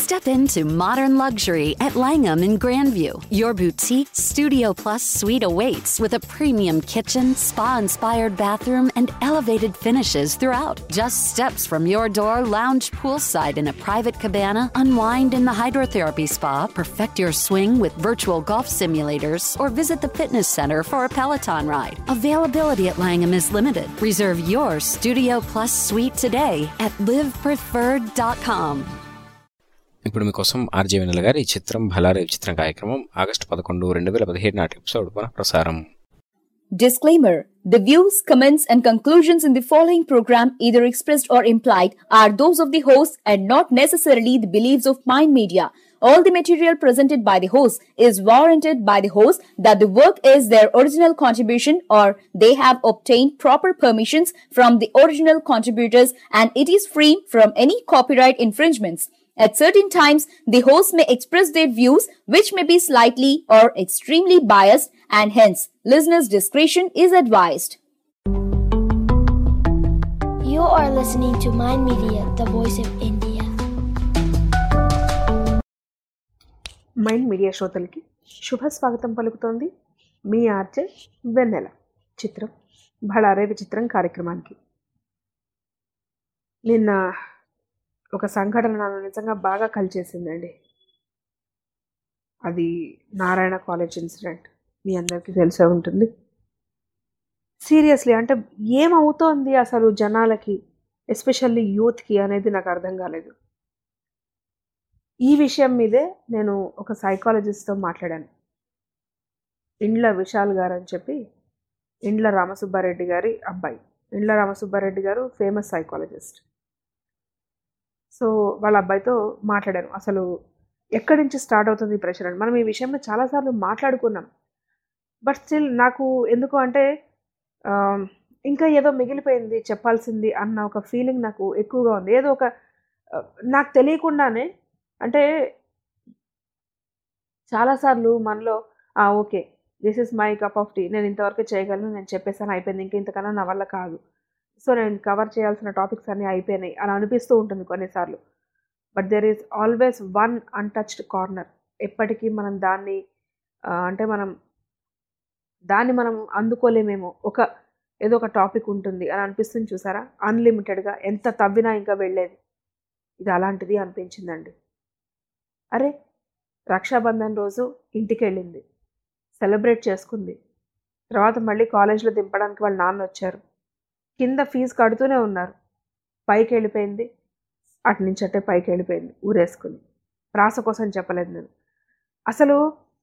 Step into modern luxury at Langham in Grandview. Your boutique Studio Plus suite awaits with a premium kitchen, spa inspired bathroom, and elevated finishes throughout. Just steps from your door, lounge poolside in a private cabana, unwind in the hydrotherapy spa, perfect your swing with virtual golf simulators, or visit the fitness center for a Peloton ride. Availability at Langham is limited. Reserve your Studio Plus suite today at livepreferred.com. ఇప్పుడు మీకోసం RJ వెనల్ గారి ఈ చిత్రం భలారే చిత్రం కార్యక్రమం August పదకొండు రెండు వేల పదిహేడు నాటి ఎపిసోడ్ పునః ప్రసారం Disclaimer The views, comments, and conclusions in the following program, either expressed or implied, are those of the host and not necessarily the beliefs of Mind Media. All the material presented by the host is warranted by the host that the work is their original contribution or they have obtained proper permissions from the original contributors and it is free from any copyright infringements. At certain times, the host may express their views which may be slightly or extremely biased and hence listeners' discretion is advised. You are listening to Mind Media, the voice of India. Mind media శ్రోతలకి శుభ స్వాగతం పలుకుతోంది మీ RJ వెన్నెల చిత్రం భళారే విచిత్రం కార్యక్రమానికి నిన్న ఒక సంఘటన నన్ను నిజంగా బాగా కలిచేసిందండి అది నారాయణ కాలేజ్ ఇన్సిడెంట్ మీ అందరికీ తెలిసే ఉంటుంది సీరియస్లీ అంటే ఏమవుతోంది అసలు జనాలకి ఎస్పెషల్లీ యూత్కి అనేది నాకు అర్థం కాలేదు ఈ విషయం మీదే నేను ఒక సైకాలజిస్ట్తో మాట్లాడాను ఇండ్ల విశాల్ గారు అని చెప్పి ఇండ్ల రామసుబ్బారెడ్డి గారి అబ్బాయి ఇండ్ల రామసుబ్బారెడ్డి గారు ఫేమస్ సైకాలజిస్ట్ సో వాళ్ళ అబ్బాయితో మాట్లాడాను అసలు ఎక్కడి నుంచి స్టార్ట్ అవుతుంది ఈ ప్రెషర్ అని మనం ఈ విషయంలో చాలాసార్లు మాట్లాడుకున్నాం బట్ స్టిల్ నాకు ఎందుకు అంటే ఆ, ఇంకా ఏదో మిగిలిపోయింది చెప్పాల్సింది అన్న ఒక ఫీలింగ్ నాకు ఎక్కువగా ఉంది ఏదో ఒక ఆ, నాకు తెలియకుండానే అంటే చాలాసార్లు మనలో "ఆ, okay this is my cup of tea నేను ఇంతవరకు చేయగలను నేను చెప్పేసాను అయిపోయింది ఇంకా ఇంతకన్నా నా వల్ల కాదు సో నేను కవర్ చేయాల్సిన టాపిక్స్ అన్నీ అయిపోయినాయి అని అనిపిస్తూ ఉంటుంది కొన్నిసార్లు but there is always one untouched corner ఎప్పటికీ మనం దాన్ని ఆ, అంటే మనం దాన్ని మనం అందుకోలేమేమో ఒక ఏదో ఒక టాపిక్ ఉంటుంది అని అనిపిస్తుంది చూసారా అన్లిమిటెడ్గా ఎంత తవ్వినా ఇంకా వెళ్ళేది ఇది అలాంటిది అనిపించిందండి అరే రక్షాబంధన్ రోజు ఇంటికి వెళ్ళింది సెలబ్రేట్ చేసుకుంది తర్వాత మళ్ళీ కాలేజ్లో దింపడానికి వాళ్ళ నాన్న వచ్చారు కింద ఫీజు కడుతూనే ఉన్నారు పైకి వెళ్ళిపోయింది అటు నుంచి అట్టే పైకి వెళ్ళిపోయింది ఊరేసుకుని ప్రాస కోసం చెప్పలేదు నేను అసలు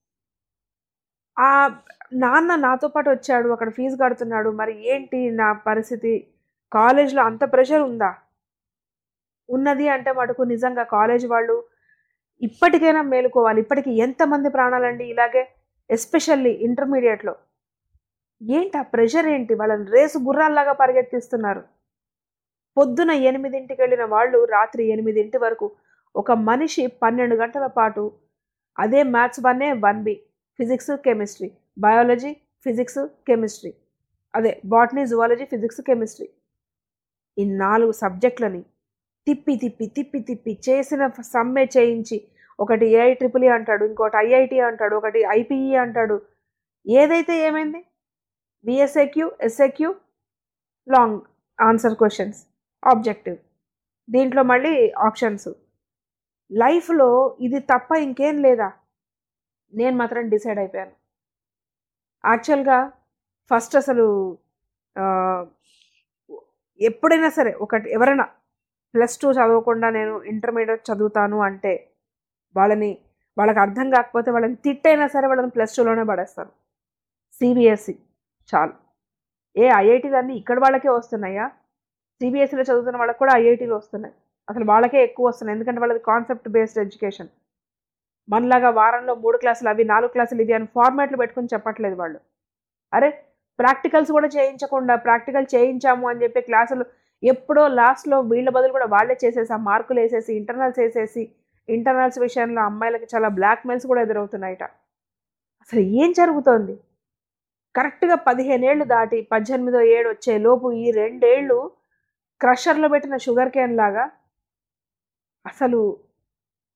ఆ నాన్న నాతో పాటు వచ్చాడు అక్కడ ఫీజు కడుతున్నాడు మరి ఏంటి నా పరిస్థితి కాలేజ్లో అంత ప్రెషర్ ఉందా ఉన్నది అంటే మటుకు నిజంగా కాలేజ్ వాళ్ళు ఇప్పటికైనా మేలుకోవాలి ఇప్పటికి ఎంతమంది ప్రాణాలండి ఇలాగే ఎస్పెషల్లీ ఇంటర్మీడియట్లో ఏంటి ఆ ప్రెషర్ ఏంటి వాళ్ళని రేసు గుర్రాల్లాగా పరిగెత్తిస్తున్నారు పొద్దున ఎనిమిదింటికి వెళ్ళిన వాళ్ళు రాత్రి ఎనిమిదింటి వరకు ఒక మనిషి పన్నెండు గంటల పాటు అదే మ్యాథ్స్ వన్నే one B physics chemistry biology physics chemistry అదే బాటనీ జువాలజీ ఫిజిక్స్ కెమిస్ట్రీ ఈ నాలుగు సబ్జెక్టులని తిప్పి తిప్పి తిప్పి తిప్పి చేసిన సమ్మె చేయించి ఒకటి ఏఐ ట్రిపుల్ అంటాడు ఇంకోటి ఐఐటి అంటాడు ఒకటి ఐపీఈ అంటాడు ఏదైతే ఏమైంది VSAQ SAQ long answer questions objective దీంట్లో మళ్ళీ ఆప్షన్స్ లైఫ్లో ఇది తప్ప ఇంకేం లేదా నేను మాత్రం డిసైడ్ అయిపోయాను యాక్చువల్గా ఫస్ట్ అసలు ఆ, ఎప్పుడైనా సరే ఒకటి ఎవరైనా ప్లస్ టూ చదవకుండా నేను ఇంటర్మీడియట్ చదువుతాను అంటే వాళ్ళని వాళ్ళకి అర్థం కాకపోతే వాళ్ళని తిట్టైనా సరే వాళ్ళని ప్లస్ టూలోనే పడేస్తాను సిబిఎస్సి చాలు ఏ ఐఐటీలు అన్నీ ఇక్కడ వాళ్ళకే వస్తున్నాయా సిబిఎస్సిలో చదువుతున్న వాళ్ళకి కూడా ఐఐటీలు వస్తున్నాయి అసలు వాళ్ళకే ఎక్కువ వస్తున్నాయి ఎందుకంటే వాళ్ళది కాన్సెప్ట్ బేస్డ్ ఎడ్యుకేషన్ మనలాగా వారంలో మూడు క్లాసులు అవి నాలుగు క్లాసులు ఇవి అని ఫార్మాట్లు పెట్టుకొని చెప్పట్లేదు వాళ్ళు అరే ప్రాక్టికల్స్ కూడా చేయించకుండా ప్రాక్టికల్ చేయించాము అని చెప్పి క్లాసులు ఎప్పుడో లాస్ట్లో వీళ్ళ బదులు కూడా వాళ్ళే చేసేసి ఆ మార్కులు వేసేసి ఇంటర్నల్స్ వేసేసి ఇంటర్నల్స్ విషయంలో అమ్మాయిలకి చాలా బ్లాక్ మెయిల్స్ కూడా ఎదురవుతున్నాయట అసలు ఏం జరుగుతోంది కరెక్ట్గా పదిహేనేళ్ళు దాటి పద్దెనిమిదో ఏడు వచ్చే లోపు ఈ రెండేళ్ళు క్రషర్లో పెట్టిన షుగర్ కేన్ లాగా అసలు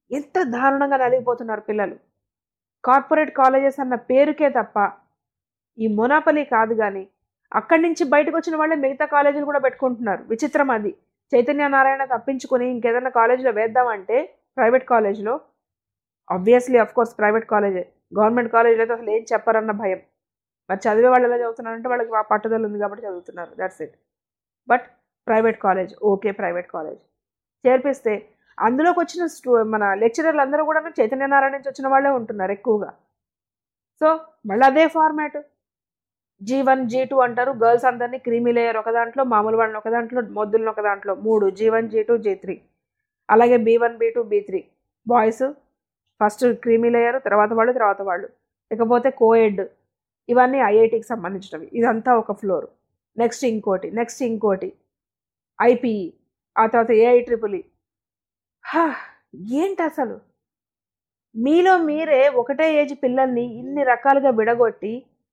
ఎంత దారుణంగా నలిగిపోతున్నారు పిల్లలు కార్పొరేట్ కాలేజెస్ అన్న పేరుకే తప్ప ఈ మొనాపలి కాదు కానీ అక్కడి నుంచి బయటకు వచ్చిన వాళ్ళే మిగతా కాలేజీలు కూడా పెట్టుకుంటున్నారు విచిత్రం అది చైతన్య నారాయణ తప్పించుకొని ఇంకేదైనా కాలేజీలో వేద్దామంటే ప్రైవేట్ కాలేజ్లో ఆబ్వియస్లీ అఫ్ కోర్స్ ప్రైవేట్ కాలేజే గవర్నమెంట్ కాలేజీలో అయితే అసలు ఏం చెప్పారన్న భయం మరి చదివే వాళ్ళు ఎలా చదువుతున్నారంటే వాళ్ళకి ఆ పట్టుదల ఉంది కాబట్టి చదువుతున్నారు that's it but private college okay private college చేర్పిస్తే అందులోకి వచ్చిన స్టూ మన లెక్చరర్లు అందరూ కూడా చైతన్య నారాయణ నుంచి వచ్చిన వాళ్ళే ఉంటున్నారు ఎక్కువగా సో మళ్ళీ అదే format G one G two అంటారు గర్ల్స్ అందరినీ క్రీమీ లేయర్ ఒక దాంట్లో మామూలు వాళ్ళని ఒక దాంట్లో మొద్దులను ఒక దాంట్లో మూడు G one G two G three అలాగే B one B two B three boys first creamy layer తర్వాత వాళ్ళు తర్వాత వాళ్ళు ఇకపోతే కోఎడ్ ఇవన్నీ ఐఐటికి సంబంధించినవి ఇదంతా ఒక ఫ్లోర్ నెక్స్ట్ ఇంకోటి నెక్స్ట్ ఇంకోటి ఐపీఈ ఆ తర్వాత ఏఐ ట్రిపుల్ ఏంటి అసలు మీలో మీరే ఒకటే ఏజ్ పిల్లల్ని ఇన్ని రకాలుగా విడగొట్టి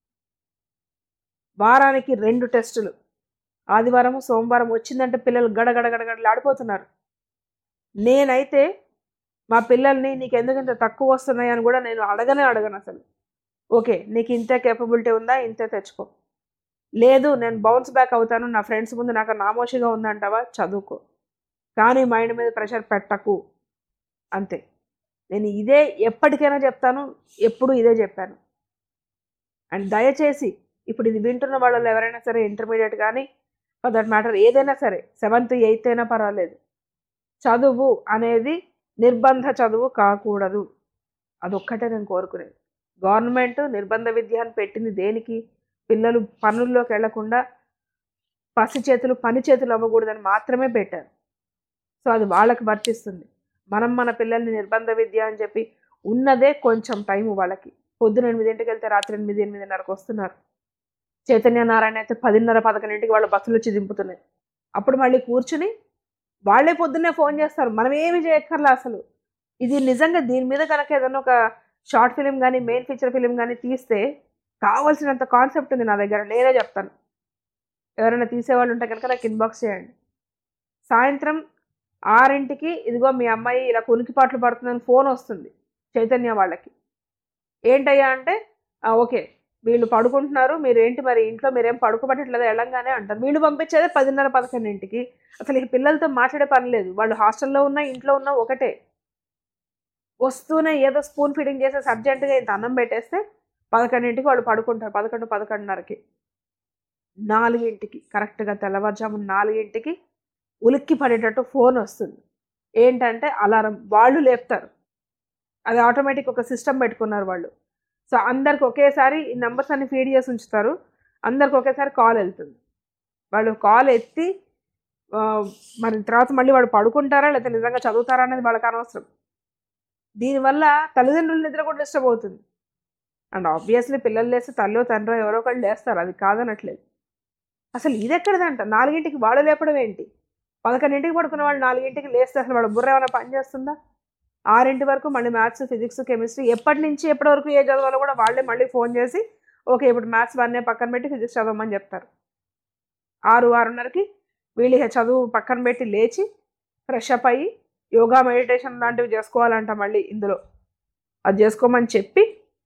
వారానికి రెండు టెస్టులు ఆదివారం సోమవారం వచ్చిందంటే పిల్లలు గడగడ గడగడలాడిపోతున్నారు నేనైతే మా పిల్లల్ని నీకు ఎందుకు ఇంత తక్కువ వస్తున్నాయి అని కూడా నేను అడగనే అడగను అసలు ఓకే నీకు ఇంతే కేపబిలిటీ ఉందా ఇంతే తెచ్చుకో లేదు నేను బౌన్స్ బ్యాక్ అవుతాను నా ఫ్రెండ్స్ ముందు నాకు నామోషిగా ఉందంటావా చదువుకో కానీ మైండ్ మీద ప్రెషర్ పెట్టకు అంతే నేను ఇదే ఎప్పటికైనా చెప్తాను ఎప్పుడు ఇదే చెప్పాను అండ్ దయచేసి ఇప్పుడు ఇది వింటున్న వాళ్ళు ఎవరైనా సరే ఇంటర్మీడియట్ కానీ ఫర్ దట్ మ్యాటర్ ఏదైనా సరే సెవెంత్ ఎయిత్ అయినా పర్వాలేదు చదువు అనేది నిర్బంధ చదువు కాకూడదు అదొక్కటే నేను కోరుకునేది గవర్నమెంట్ నిర్బంధ విద్య అని పెట్టింది దేనికి పిల్లలు పనుల్లోకి వెళ్లకుండా పసి చేతులు పని చేతులు అవ్వకూడదని మాత్రమే పెట్టారు సో అది వాళ్ళకి వర్తిస్తుంది మనం మన పిల్లల్ని నిర్బంధ విద్య అని చెప్పి ఉన్నదే కొంచెం టైం వాళ్ళకి పొద్దున ఎనిమిదింటికి వెళ్తే రాత్రి ఎనిమిది ఎనిమిదిన్నరకు వస్తున్నారు చైతన్య నారాయణ అయితే పదిన్నర పదకొండింటికి వాళ్ళ బస్సులు వచ్చి దింపుతున్నాయి అప్పుడు మళ్ళీ కూర్చుని వాళ్ళే పొద్దున్నే ఫోన్ చేస్తారు మనం ఏమి చేయక్కర్లా అసలు ఇది నిజంగా దీని మీద కనుక ఏదైనా ఒక షార్ట్ ఫిలిం కానీ మెయిన్ ఫీచర్ ఫిలిం కానీ తీస్తే కావాల్సినంత కాన్సెప్ట్ ఉంది నా దగ్గర నేనే చెప్తాను ఎవరైనా తీసేవాళ్ళు ఉంటే కనుక నాకు ఇన్బాక్స్ చేయండి సాయంత్రం ఆరింటికి ఇదిగో మీ అమ్మాయి ఇలా కునికిపాట్లు పడుతుందని ఫోన్ వస్తుంది చైతన్య వాళ్ళకి ఏంటయ్యా అంటే "ఆ, ఓకే వీళ్ళు పడుకుంటున్నారు మీరు ఏంటి మరి ఇంట్లో మీరేం పడుకోబట్టట్లేదు వెళ్ళంగానే అంటారు వీళ్ళు పంపించేదే పదిన్నర పదకొండింటికి అసలు ఈ పిల్లలతో మాట్లాడే పని లేదు వాళ్ళు హాస్టల్లో ఉన్నా ఇంట్లో ఉన్నా ఒకటే వస్తూనే ఏదో స్పూన్ ఫీడింగ్ చేసేసి అర్జెంటుగా ఇంత అన్నం పెట్టేస్తే పదకొండింటికి వాళ్ళు పడుకుంటారు పదకొండు పదకొండున్నరకి నాలుగింటికి కరెక్ట్గా తెల్లవారుజాము నాలుగింటికి ఉలిక్కి పడేటట్టు ఫోన్ వస్తుంది ఏంటంటే అలారం వాళ్ళు లేపుతారు అది ఆటోమేటిక్ ఒక సిస్టమ్ పెట్టుకున్నారు వాళ్ళు సో అందరికి ఒకేసారి ఈ నెంబర్స్ అన్ని ఫీడ్ చేసి ఉంచుతారు అందరికి ఒకేసారి కాల్ వెళ్తుంది వాళ్ళు కాల్ ఎత్తి ఆ, మరి తర్వాత మళ్ళీ వాళ్ళు పడుకుంటారా లేకపోతే నిజంగా చదువుతారా అనేది వాళ్ళకి అనవసరం దీనివల్ల తల్లిదండ్రుల నిద్ర కూడా డిస్టర్బ్ అవుతుంది అండ్ ఆబ్వియస్లీ పిల్లలు లేస్తే తల్లో తండ్రో ఎవరో ఒకళ్ళు లేస్తారు అది కాదనట్లేదు అసలు ఇది ఎక్కడదంట నాలుగింటికి వాళ్ళు లేపడం ఏంటి పదకొండింటికి పడుకున్న వాళ్ళు నాలుగింటికి లేస్తే అసలు వాళ్ళ బుర్ర ఏమైనా పని చేస్తుందా ఆరింటి వరకు మళ్ళీ మ్యాథ్స్ ఫిజిక్స్ కెమిస్ట్రీ ఎప్పటి నుంచి ఎప్పటి వరకు ఏ చదవాలో కూడా వాళ్ళే మళ్ళీ ఫోన్ చేసి ఓకే ఇప్పుడు మ్యాథ్స్ వన్నే పక్కన పెట్టి ఫిజిక్స్ చదవమని చెప్తారు ఆరు ఆరున్నరకి వీళ్ళు ఇక చదువు పక్కన పెట్టి లేచి ఫ్రెష్ అప్ అయ్యి యోగా మెడిటేషన్ లాంటివి చేసుకోవాలంట మళ్ళీ ఇందులో అది చేసుకోమని చెప్పి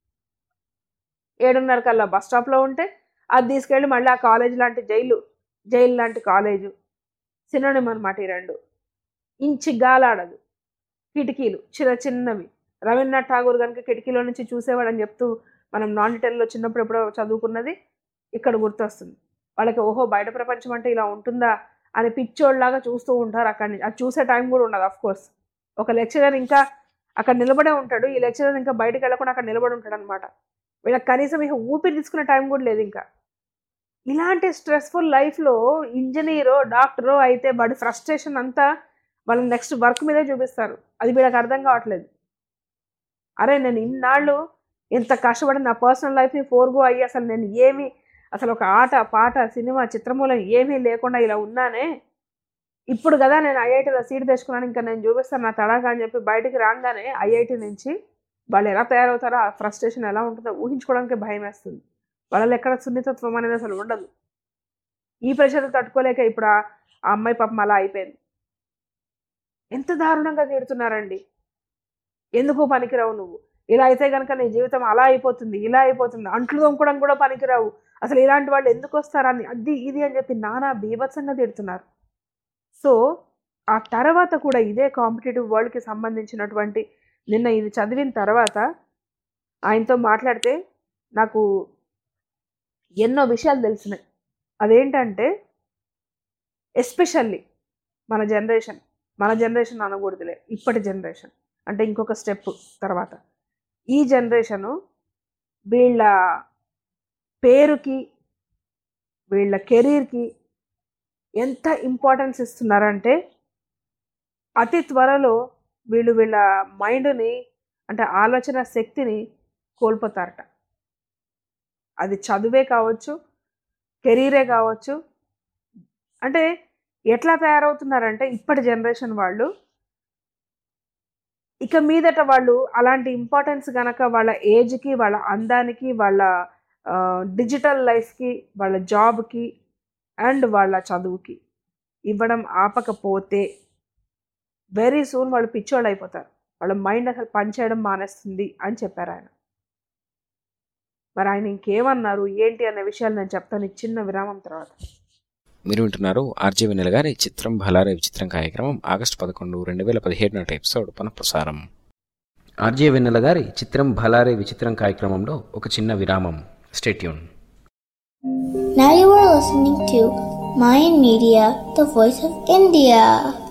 ఏడున్నర కల్లా బస్ స్టాప్లో ఉంటే అది తీసుకెళ్ళి మళ్ళీ ఆ కాలేజ్ లాంటి జైలు జైలు లాంటి కాలేజు సినోనిమ్ అనమాట ఈ రెండు ఇంచి గాలాడదు కిటికీలు చిన్న చిన్నవి రవీంద్రనాథ్ ఠాగూర్ కనుక కిటికీలో నుంచి చూసేవాడని చెప్తూ మనం నాన్ టెన్లో చిన్నప్పుడు ఎప్పుడో చదువుకున్నది ఇక్కడ గుర్తొస్తుంది వాళ్ళకి ఓహో బయట ప్రపంచం అంటే ఇలా ఉంటుందా అని పిచ్చోళ్ళలాగా చూస్తూ ఉంటారు అక్కడి నుంచి అది చూసే టైం కూడా ఉండదు అఫ్ కోర్స్ ఒక లెక్చరర్ ఇంకా అక్కడ నిలబడే ఉంటాడు ఈ లెక్చరర్ ఇంకా బయటకు వెళ్ళకుండా అక్కడ నిలబడి ఉంటాడు అనమాట వీళ్ళకి కనీసం ఇక ఊపిరి తీసుకునే టైం కూడా లేదు ఇంకా ఇలాంటి స్ట్రెస్ఫుల్ లైఫ్లో ఇంజనీరో డాక్టరో అయితే వాడి ఫ్రస్ట్రేషన్ అంతా వాళ్ళ నెక్స్ట్ వర్క్ మీదే చూపిస్తారు అది వీళ్ళకి అర్థం కావట్లేదు అరే నేను ఇన్నాళ్ళు ఎంత కష్టపడి నా పర్సనల్ లైఫ్ని ఫోర్గో అయ్యి అసలు నేను ఏమి అసలు ఒక ఆట పాట సినిమా చిత్రమూలం ఏమీ లేకుండా ఇలా ఉన్నానే ఇప్పుడు కదా నేను ఐఐటీలో సీట్ తెచ్చుకున్నాను ఇంకా నేను చూపిస్తాను నా తడాగా అని చెప్పి బయటికి రాగానే ఐఐటి నుంచి వాళ్ళు ఎలా తయారవుతారో ఆ ఫ్రస్ట్రేషన్ ఎలా ఉంటుందో ఊహించుకోవడానికి భయం వేస్తుంది వాళ్ళలో ఎక్కడ సున్నితత్వం అనేది అసలు ఉండదు ఈ ప్రెషర్ తట్టుకోలేక ఇప్పుడు ఆ ఆ అమ్మాయి పాపం అలా అయిపోయింది ఎంత దారుణంగా తిడుతున్నారండి ఎందుకు పనికిరావు నువ్వు ఇలా అయితే కనుక నీ జీవితం అలా అయిపోతుంది ఇలా అయిపోతుంది అంట్లు తోముకోవడం కూడా పనికిరావు అసలు ఇలాంటి వాళ్ళు ఎందుకు వస్తారని అది ఇది అని చెప్పి నానా బీభత్సంగా తిడుతున్నారు సో ఆ తర్వాత కూడా ఇదే కాంపిటేటివ్ వరల్డ్కి సంబంధించినటువంటి నిన్న ఇది చదివిన తర్వాత ఆయనతో మాట్లాడితే నాకు ఎన్నో విషయాలు తెలిసినాయి అదేంటంటే ఎస్పెషల్లీ మన జనరేషన్ మన జనరేషన్ అనకూడదులే ఇప్పటి జనరేషన్ అంటే ఇంకొక స్టెప్ తర్వాత ఈ జనరేషను వీళ్ళ పేరుకి వీళ్ళ కెరీర్కి ఎంత ఇంపార్టెన్స్ ఇస్తున్నారంటే అతి త్వరలో వీళ్ళు వీళ్ళ మైండ్ని అంటే ఆలోచన శక్తిని కోల్పోతారట అది చదువే కావచ్చు కెరీరే కావచ్చు అంటే ఎట్లా తయారవుతున్నారంటే ఇప్పటి జనరేషన్ వాళ్ళు ఇక మీదట వాళ్ళు అలాంటి ఇంపార్టెన్స్ గనక వాళ్ళ ఏజ్కి వాళ్ళ అందానికి వాళ్ళ డిజిటల్ లైఫ్కి వాళ్ళ జాబ్కి అండ్ వాళ్ళ చదువుకి ఇవ్వడం ఆపకపోతే వెరీ సూన్ వాళ్ళు పిచ్చోళ్ళు అయిపోతారు వాళ్ళ మైండ్ అసలు పనిచేయడం మానేస్తుంది అని చెప్పారు ఆయన మరి ఆయన ఇంకేమన్నారు ఏంటి అనే విషయాలు నేను చెప్తాను ఈ చిన్న విరామం తర్వాత మీరు వింటున్నారు ఆర్జే వెన్నెల గారి చిత్రం భలారే విచిత్రం కార్యక్రమం ఆగస్టు పదకొండు రెండు వేల పదిహేడు నాటి ఎపిసోడ్ పునఃప్రసారం ఆర్జే వెన్నెల గారి చిత్రం భలారే విచిత్రం కార్యక్రమంలో ఒక చిన్న విరామం stay tuned Now you are listening to Mayan Media, the voice of India.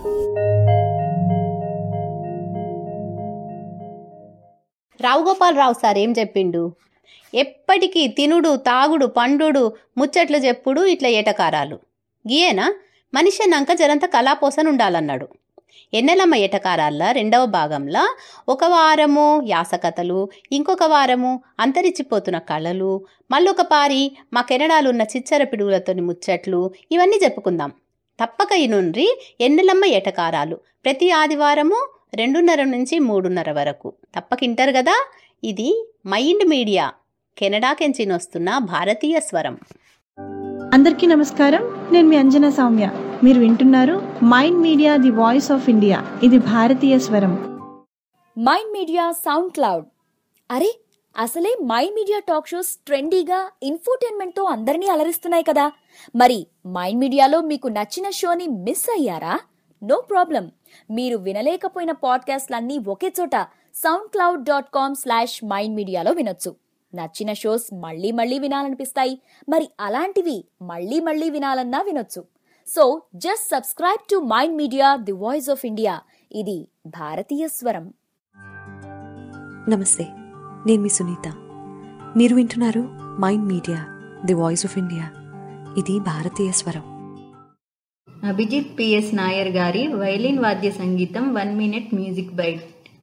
Rao Gopalarao sir ఏం చెప్పిండు ఎప్పటికీ తినుడు తాగుడు పండుడు ముచ్చట్లు చెప్పుడు ఇట్లా ఏటకారాలు గీయేనా మనిషి అన్నాక జరంత కళాపోసన ఉండాలన్నాడు ఎన్నెలమ్మ ఏటకారాల్లో రెండవ భాగంలో ఒక వారము యాసకథలు ఇంకొక వారము అంతరించిపోతున్న కళలు మళ్ళొక పారి మా కెనడాలు ఉన్న చిచ్చర పిడుగులతోని ముచ్చట్లు ఇవన్నీ చెప్పుకుందాం తప్పక ఈ నుండి ఎన్నెలమ్మ ఏటకారాలు ప్రతి ఆదివారము రెండున్నర నుంచి మూడున్నర వరకు తప్పకింటారు కదా ఇది మైండ్ మీడియా కెనడాకెంచి వస్తున్న భారతీయ స్వరం అందరికీ నమస్కారం నేను మీ అంజనా సౌమ్య మీరు వింటున్నారు mind media the voice of India ఇది భారతీయ స్వరం మైండ్ మీడియా సౌండ్ క్లౌడ్ అరే అసలే మైండ్ మీడియా టాక్ షోస్ ట్రెండీగా ఇన్ఫోటైన్మెంట్తో అందరినీ అలరిస్తున్నాయి కదా మరి మైండ్ మీడియాలో మీకు నచ్చిన షోని మిస్ అయ్యారా నో ప్రాబ్లం మీరు వినలేకపోయిన పాడ్కాస్ట్లన్నీ ఒకే చోట SoundCloud dot com slash mind మీడియాలో వినొచ్చు నచ్చిన షోస్ మళ్ళీ మళ్ళీ వినాలనిపిస్తాయి మరి అలాంటివి మళ్ళీ మళ్ళీ వినాలన్నా వినొచ్చు so just subscribe to mind media the voice of India ఇది భారతీయ స్వరం నమస్తే నేను మీ సునీత మీరు వింటున్నారు mind media the voice of India ఇది భారతీయ స్వరం అభిజిత్ పిఎస్ నాయర్ గారి వైలిన్ వాద్య సంగీతం one minute music bite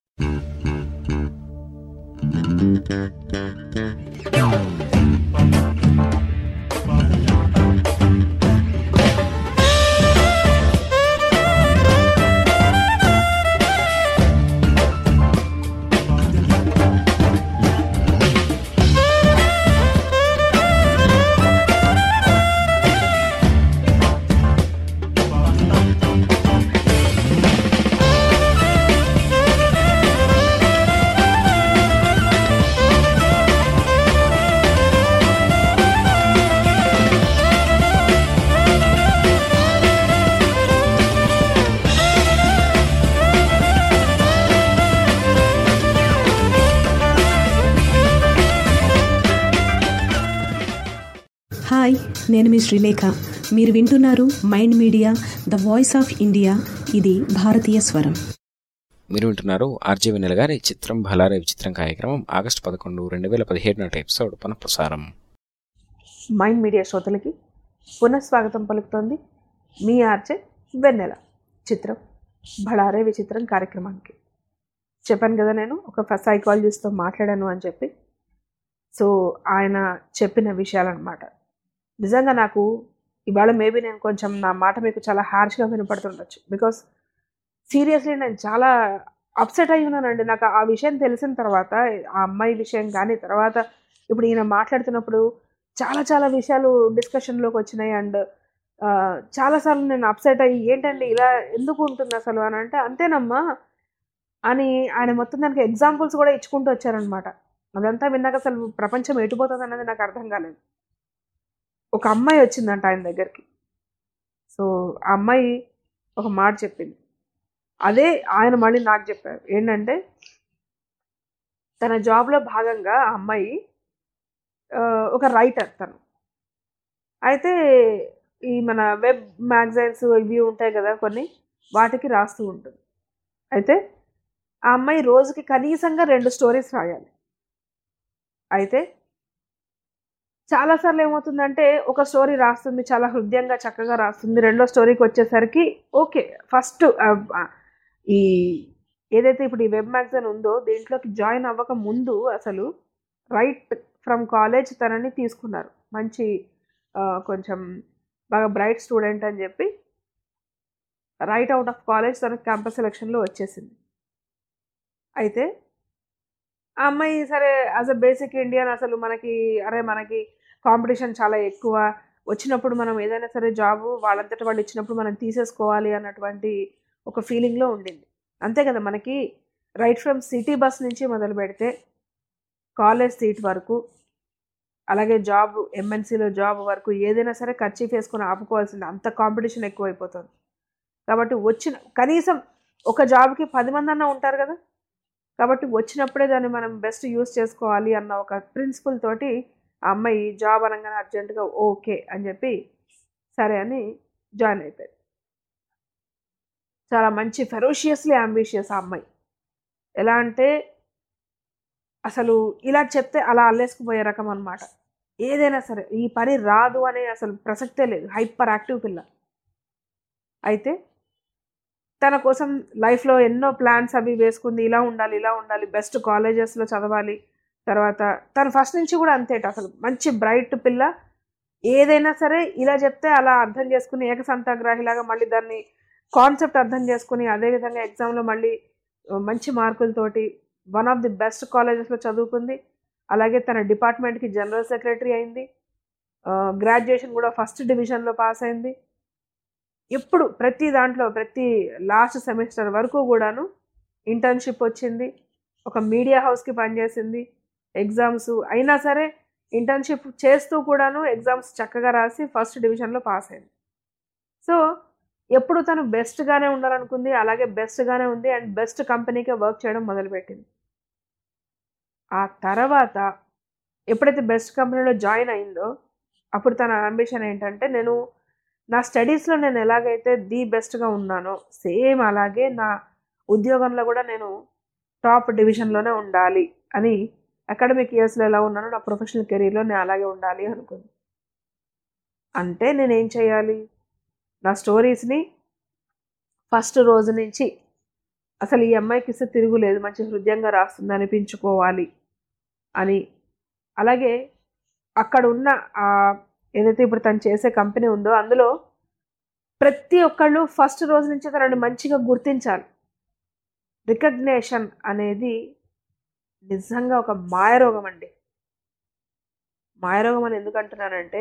hi నేను మీ శ్రీలేఖ మీరు వింటున్నారు mind media the voice of India ఇది భారతీయ స్వరం మీరు వింటున్నారు ఆర్జే వెన్నెల గారి చిత్రం భలారే విచిత్రం కార్యక్రమం ఆగస్టు పదకొండు రెండు వేల పదిహేడు నాటి ఎపిసోడ్ పునఃప్రసారం మైండ్ మీడియా శ్రోతలకి పునఃస్వాగతం పలుకుతోంది మీ ఆర్చే వెన్నెల చిత్రం బళారే విచిత్రం కార్యక్రమానికి చెప్పాను కదా నేను ఒక సైకాలజిస్ట్తో మాట్లాడాను అని చెప్పి సో ఆయన చెప్పిన విషయాలన్నమాట నిజంగా నాకు ఇవాళ మేబీ నేను కొంచెం నా మాట మీకు చాలా హార్ష్గా వినపడుతుండొచ్చు బికాస్ సీరియస్లీ నేను చాలా అప్సెట్ అయి ఉన్నానండి నాకు ఆ విషయం తెలిసిన తర్వాత ఆ అమ్మాయి విషయం కానీ తర్వాత ఇప్పుడు ఈయన మాట్లాడుతున్నప్పుడు చాలా చాలా విషయాలు డిస్కషన్లోకి వచ్చినాయి అండ్ చాలాసార్లు నేను అప్సెట్ అయ్యి ఏంటండి ఇలా ఎందుకు ఉంటుంది అసలు అని అంటే అంతేనమ్మా అని ఆయన మొత్తం దానికి ఎగ్జాంపుల్స్ కూడా ఇచ్చుకుంటూ వచ్చారనమాట అదంతా విన్నాక అసలు ప్రపంచం ఎటుపోతుంది అన్నది నాకు అర్థం కాలేదు ఒక అమ్మాయి వచ్చిందంట ఆయన దగ్గరికి సో ఆ అమ్మాయి ఒక మాట చెప్పింది అదే ఆయన మళ్ళీ నాకు చెప్పారు ఏంటంటే తన జాబ్లో భాగంగా ఆ అమ్మాయి ఆ, ఒక రైటర్ తను అయితే ఈ మన వెబ్ మ్యాగజైన్స్ ఇవి ఉంటాయి కదా కొన్ని వాటికి రాస్తూ ఉంటుంది అయితే ఆ అమ్మాయి రోజుకి కనీసంగా రెండు స్టోరీస్ రాయాలి అయితే చాలాసార్లు ఏమవుతుందంటే ఒక స్టోరీ రాస్తుంది చాలా హృదయంగా చక్కగా రాస్తుంది రెండో స్టోరీకి వచ్చేసరికి ఓకే ఫస్ట్ ఈ ఏదైతే ఇప్పుడు ఈ వెబ్ మ్యాగజైన్ ఉందో దీంట్లోకి జాయిన్ అవ్వక ముందు అసలు రైట్ ఫ్రమ్ కాలేజ్ తనని తీసుకున్నారు మంచి ఆ, కొంచెం బాగా బ్రైట్ స్టూడెంట్ అని చెప్పి రైట్ అవుట్ ఆఫ్ కాలేజ్ తనకు క్యాంపస్ సెలక్షన్లో వచ్చేసింది అయితే ఆ అమ్మాయి సరే యాజ్ అ బేసిక్ ఇండియన్ అసలు మనకి అరే మనకి కాంపిటీషన్ చాలా ఎక్కువ వచ్చినప్పుడు మనం ఏదైనా సరే జాబ్ వాళ్ళంతట వాళ్ళు ఇచ్చినప్పుడు మనం తీసేసుకోవాలి అన్నటువంటి ఒక ఫీలింగ్లో ఉండింది అంతే కదా మనకి రైట్ ఫ్రమ్ సిటీ బస్ నుంచి మొదలు పెడితే కాలేజ్ సీట్ వరకు అలాగే జాబ్ ఎంఎన్సీలో జాబ్ వరకు ఏదైనా సరే ఖర్చు వేసుకొని ఆపుకోవాల్సింది అంత కాంపిటీషన్ ఎక్కువైపోతుంది కాబట్టి వచ్చిన కనీసం ఒక జాబ్కి పది మంది అన్న ఉంటారు కదా కాబట్టి వచ్చినప్పుడే దాన్ని మనం బెస్ట్ యూస్ చేసుకోవాలి అన్న ఒక ప్రిన్సిపల్ తోటి ఆ అమ్మాయి జాబ్ అనగానే అర్జెంటుగా ఓకే అని చెప్పి సరే అని జాయిన్ అయిపోయింది చాలా మంచి ఫెరోషియస్లీ అంబిషియస్ ఆ అమ్మాయి ఎలా అంటే అసలు ఇలా చెప్తే అలా అల్లేసుకుపోయే రకం అనమాట ఏదైనా సరే ఈ పని రాదు అనే అసలు ప్రసక్తే లేదు హైపర్ యాక్టివ్ పిల్ల అయితే తన కోసం లైఫ్లో ఎన్నో ప్లాన్స్ అవి వేసుకుంది ఇలా ఉండాలి ఇలా ఉండాలి బెస్ట్ కాలేజెస్లో చదవాలి తర్వాత తను ఫస్ట్ నుంచి కూడా అంతేట అసలు మంచి బ్రైట్ పిల్ల ఏదైనా సరే ఇలా చెప్తే అలా అర్థం చేసుకుని ఏకసంతాగ్రాహిలాగా మళ్ళీ దాన్ని కాన్సెప్ట్ అర్థం చేసుకుని అదేవిధంగా ఎగ్జామ్లో మళ్ళీ ఆ, మంచి మార్కులతోటి వన్ ఆఫ్ ది బెస్ట్ కాలేజెస్లో చదువుకుంది అలాగే తన డిపార్ట్మెంట్కి జనరల్ సెక్రటరీ అయింది గ్రాడ్యుయేషన్ కూడా ఫస్ట్ డివిజన్లో పాస్ అయింది ఎప్పుడు ప్రతి దాంట్లో ప్రతి లాస్ట్ సెమిస్టర్ వరకు కూడాను ఇంటర్న్షిప్ వచ్చింది ఒక మీడియా హౌస్కి పనిచేసింది ఎగ్జామ్స్ అయినా సరే ఇంటర్న్షిప్ చేస్తూ కూడాను ఎగ్జామ్స్ చక్కగా రాసి ఫస్ట్ డివిజన్లో పాస్ అయింది సో ఎప్పుడు తను బెస్ట్గానే ఉండాలనుకుంది అలాగే బెస్ట్గానే ఉంది అండ్ బెస్ట్ కంపెనీకే వర్క్ చేయడం మొదలుపెట్టింది ఆ తర్వాత ఎప్పుడైతే బెస్ట్ కంపెనీలో జాయిన్ అయిందో అప్పుడు తన అంబిషన్ ఏంటంటే నేను నా స్టడీస్లో నేను ఎలాగైతే ది బెస్ట్గా ఉన్నానో సేమ్ అలాగే నా ఉద్యోగంలో కూడా నేను టాప్ డివిజన్లోనే ఉండాలి అని అకాడమిక్ ఇయర్స్లో ఎలా ఉన్నానో నా ప్రొఫెషనల్ కెరీర్లో నేను అలాగే ఉండాలి అనుకుంది అంటే నేనేం చేయాలి నా స్టోరీస్ని ఫస్ట్ రోజు నుంచి అసలు ఈ అమ్మాయికి ఇస్తే తిరుగులేదు మంచి హృదయంగా రాస్తుంది అనిపించుకోవాలి అని అలాగే అక్కడ ఉన్న ఆ ఏదైతే ఇప్పుడు తను చేసే కంపెనీ ఉందో అందులో ప్రతి ఒక్కళ్ళు ఫస్ట్ రోజు నుంచి తనని మంచిగా గుర్తించాలి రికగ్నేషన్ అనేది నిజంగా ఒక మాయరోగం అండి మాయరోగం అని ఎందుకు అంటున్నానంటే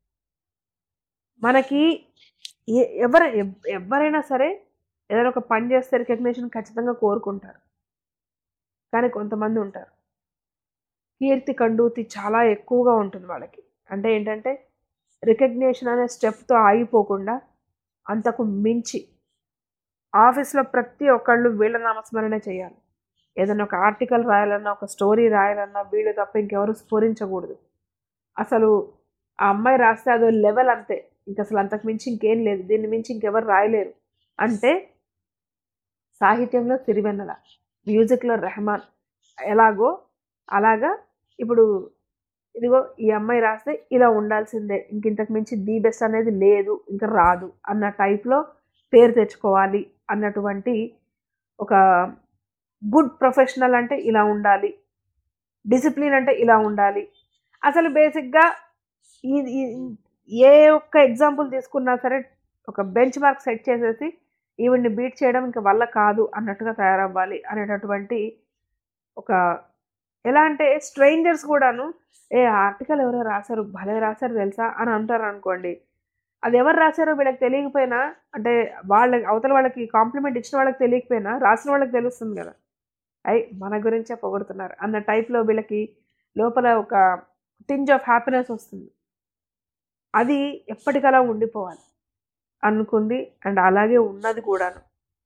మనకి ఏ- ఎవర ఎవ్- ఎవరైనా సరే ఏదైనా ఒక పని చేస్తే రికగ్నేషన్ ఖచ్చితంగా కోరుకుంటారు కానీ కొంతమంది ఉంటారు కీర్తి కండూతి చాలా ఎక్కువగా ఉంటుంది వాళ్ళకి అంటే ఏంటంటే రికగ్నేషన్ అనే స్టెప్తో ఆగిపోకుండా అంతకు మించి ఆఫీస్లో ప్రతి ఒక్కళ్ళు వీళ్ళ నామస్మరణ చేయాలి ఏదైనా ఒక ఆర్టికల్ రాయాలన్నా ఒక స్టోరీ రాయాలన్నా వీళ్ళు తప్ప ఇంకెవరు స్ఫురించకూడదు అసలు ఆ అమ్మాయి రాస్తే అదో లెవెల్ అంతే ఇంక అసలు అంతకు మించి ఇంకేం లేదు దీన్ని మించి ఇంకెవరు రాయలేరు అంటే సాహిత్యంలో సిరివెన్నెల మ్యూజిక్లో రెహమాన్ ఎలాగో అలాగా ఇప్పుడు ఇదిగో ఈ అమ్మాయి రాస్తే ఇలా ఉండాల్సిందే ఇంక ఇంతకు మించి ది బెస్ట్ అనేది లేదు ఇంకా రాదు అన్న టైప్లో పేరు తెచ్చుకోవాలి అన్నటువంటి ఒక గుడ్ ప్రొఫెషనల్ అంటే ఇలా ఉండాలి డిసిప్లిన్ అంటే ఇలా ఉండాలి అసలు బేసిక్గా ఈ ఈ- ఏ ఒక్క ఎగ్జాంపుల్ తీసుకున్నా సరే ఒక బెంచ్ మార్క్ సెట్ చేసేసి ఈవిడ్ని బీట్ చేయడం ఇంకా వల్ల కాదు అన్నట్టుగా తయారవ్వాలి అనేటటువంటి ఒక ఎలా అంటే స్ట్రేంజర్స్ కూడాను ఏ ఆర్టికల్ ఎవరో రాశారు భలే రాశారు తెలుసా అని అంటారు అనుకోండి అది ఎవరు రాశారో వీళ్ళకి తెలియకపోయినా అంటే వాళ్ళ అవతల వాళ్ళకి కాంప్లిమెంట్ ఇచ్చిన వాళ్ళకి తెలియకపోయినా రాసిన వాళ్ళకి తెలుస్తుంది కదా అయ్ మన గురించే పొగుడుతున్నారు అన్న టైప్లో వీళ్ళకి లోపల ఒక టింజ్ ఆఫ్ హ్యాపీనెస్ వస్తుంది అది ఎప్పటికలా ఉండిపోవాలి అనుకుంది అండ్ అలాగే ఉన్నది కూడాను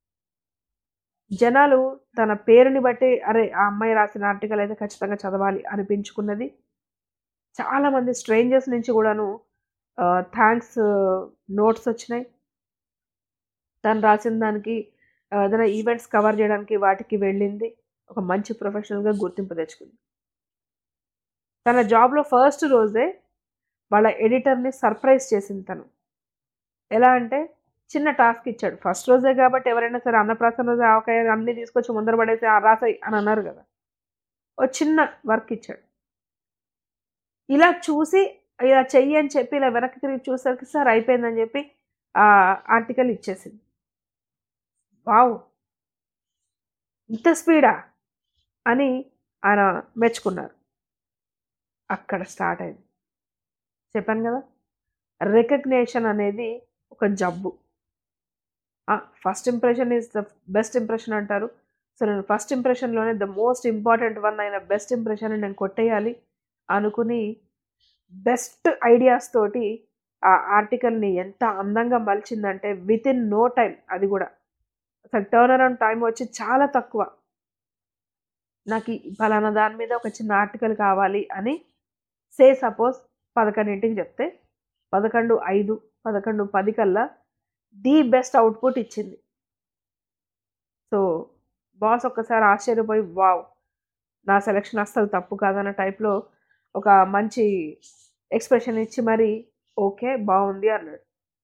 జనాలు తన పేరుని బట్టి అరే ఆ అమ్మాయి రాసిన ఆర్టికల్ అయితే ఖచ్చితంగా చదవాలి అనిపించుకున్నది చాలామంది స్ట్రేంజర్స్ నుంచి కూడాను థ్యాంక్స్ నోట్స్ వచ్చినాయి తను రాసిన దానికి ఆ, ఏదైనా ఈవెంట్స్ కవర్ చేయడానికి వాటికి వెళ్ళింది ఒక మంచి ప్రొఫెషనల్గా గుర్తింపు తెచ్చుకుంది తన జాబ్లో ఫస్ట్ రోజే వాళ్ళ ఎడిటర్ని సర్ప్రైజ్ చేసింది తను ఎలా అంటే చిన్న టాస్క్ ఇచ్చాడు ఫస్ట్ రోజే కాబట్టి ఎవరైనా సరే అన్నప్రాసన రోజు ఆవకాయ అన్నీ తీసుకొచ్చి ముందర పడేసి "ఆ, రాసాయి అని అన్నారు కదా ఓ చిన్న వర్క్ ఇచ్చాడు ఇలా చూసి ఇలా చెయ్యి అని చెప్పి ఇలా వెనక్కి తిరిగి చూసరికి సార్ అయిపోయిందని చెప్పి ఆ ఆర్టికల్ ఇచ్చేసింది వావ్ ఇంత స్పీడా అని ఆయన మెచ్చుకున్నారు అక్కడ స్టార్ట్ అయింది చెప్పాను కదా రికగ్నేషన్ అనేది ఒక జబ్బు first impression is the best impression అంటారు సో నేను ఫస్ట్ ఇంప్రెషన్లోనే ద మోస్ట్ ఇంపార్టెంట్ వన్ అయిన బెస్ట్ ఇంప్రెషన్ నేను కొట్టేయాలి అనుకుని బెస్ట్ ఐడియాస్ తోటి ఆ ఆర్టికల్ని ఎంత అందంగా మలిచిందంటే విత్ ఇన్ నో టైం అది కూడా అసలు టర్న్ అరౌండ్ టైం వచ్చి చాలా తక్కువ నాకు ఈ ఫలానా దాని మీద ఒక చిన్న ఆర్టికల్ కావాలి అని సే సపోజ్ పదకొండింటికి చెప్తే పదకొండు ఐదు పదకొండు పది కల్లా ది బెస్ట్ అవుట్పుట్ ఇచ్చింది సో బాస్ ఒక్కసారి ఆశ్చర్యపోయి వావ్ నా సెలెక్షన్ అస్సలు తప్పు కాదన్న టైప్లో ఒక మంచి ఎక్స్ప్రెషన్ ఇచ్చి మరి ఓకే బాగుంది అన్నాడు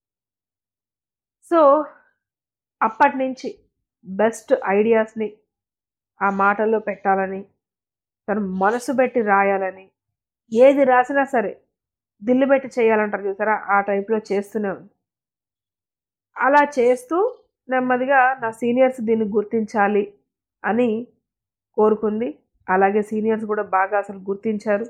సో అప్పటి నుంచి బెస్ట్ ఐడియాస్ని ఆ మాటల్లో పెట్టాలని తను మనసు పెట్టి రాయాలని ఏది రాసినా సరే దిల్లు పెట్టి చేయాలంటారు చూసారా ఆ టైప్లో చేస్తూనే ఉంది అలా చేస్తూ నెమ్మదిగా నా సీనియర్స్ దీన్ని గుర్తించాలి అని కోరుకుంది అలాగే సీనియర్స్ కూడా బాగా అసలు గుర్తించారు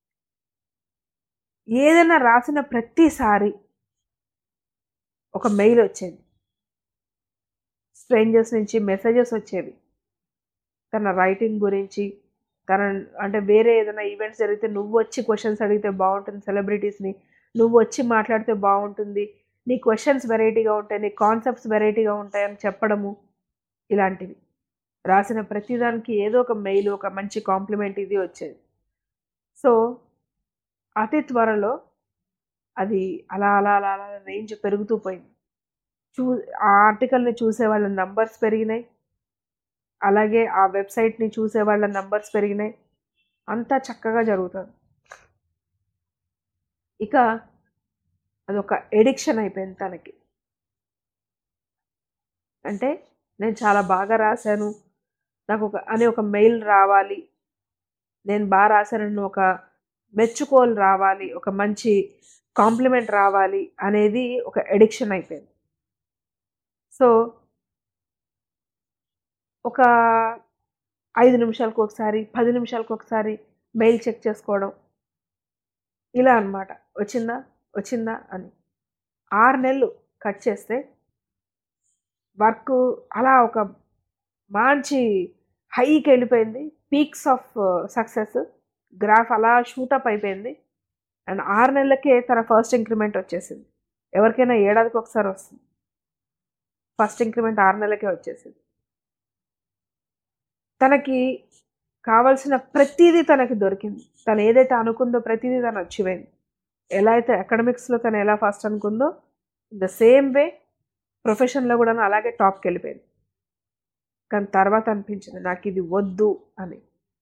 ఏదైనా రాసిన ప్రతిసారి ఒక మెయిల్ వచ్చేది స్ట్రేంజర్స్ నుంచి మెసేజెస్ వచ్చేవి తన రైటింగ్ గురించి తన అంటే వేరే ఏదైనా ఈవెంట్స్ జరిగితే నువ్వు వచ్చి క్వశ్చన్స్ అడిగితే బాగుంటుంది సెలబ్రిటీస్ని నువ్వు వచ్చి మాట్లాడితే బాగుంటుంది నీ క్వశ్చన్స్ వెరైటీగా ఉంటాయి నీ కాన్సెప్ట్స్ వెరైటీగా ఉంటాయని చెప్పడము ఇలాంటివి రాసిన ప్రతిదానికి ఏదో ఒక మెయిల్ ఒక మంచి కాంప్లిమెంట్ ఇది వచ్చేది సో అతి త్వరలో అది అలా అలా అలా అలా రేంజ్ పెరుగుతూ పోయింది చూ ఆ ఆర్టికల్ని చూసే వాళ్ళ నంబర్స్ పెరిగినాయి అలాగే ఆ వెబ్సైట్ని చూసే వాళ్ళ నంబర్స్ పెరిగినాయి అంతా చక్కగా జరుగుతుంది ఇక అదొక ఎడిక్షన్ అయిపోయింది తనకి అంటే నేను చాలా బాగా రాశాను నాకు ఒక అని ఒక మెయిల్ రావాలి నేను బాగా రాశానని ఒక మెచ్చుకోలు రావాలి ఒక మంచి కాంప్లిమెంట్ రావాలి అనేది ఒక ఎడిక్షన్ అయిపోయింది సో ఒక ఐదు నిమిషాలకు ఒకసారి పది నిమిషాలకు ఒకసారి మెయిల్ చెక్ చేసుకోవడం ఇలా అన్నమాట వచ్చిందా వచ్చిందా అని ఆరు నెలలు కట్ చేస్తే వర్క్ అలా ఒక మంచి హైకి వెళ్ళిపోయింది పీక్స్ ఆఫ్ సక్సెస్ గ్రాఫ్ అలా షూటప్ అయిపోయింది అండ్ ఆరు నెలలకే తన ఫస్ట్ ఇంక్రిమెంట్ వచ్చేసింది ఎవరికైనా ఏడాదికి ఒకసారి వస్తుంది ఫస్ట్ ఇంక్రిమెంట్ ఆరు నెలలకే వచ్చేసింది తనకి కావలసిన ప్రతిదీ తనకి దొరికింది తను ఏదైతే అనుకుందో ప్రతిదీ తను అచీవ్ అయింది ఎలా అయితే అకాడమిక్స్లో తను ఎలా ఫస్ట్ అనుకుందో ద సేమ్ వే ప్రొఫెషన్లో కూడా అలాగే టాప్కి వెళ్ళిపోయింది కానీ తర్వాత అనిపించింది నాకు ఇది వద్దు అని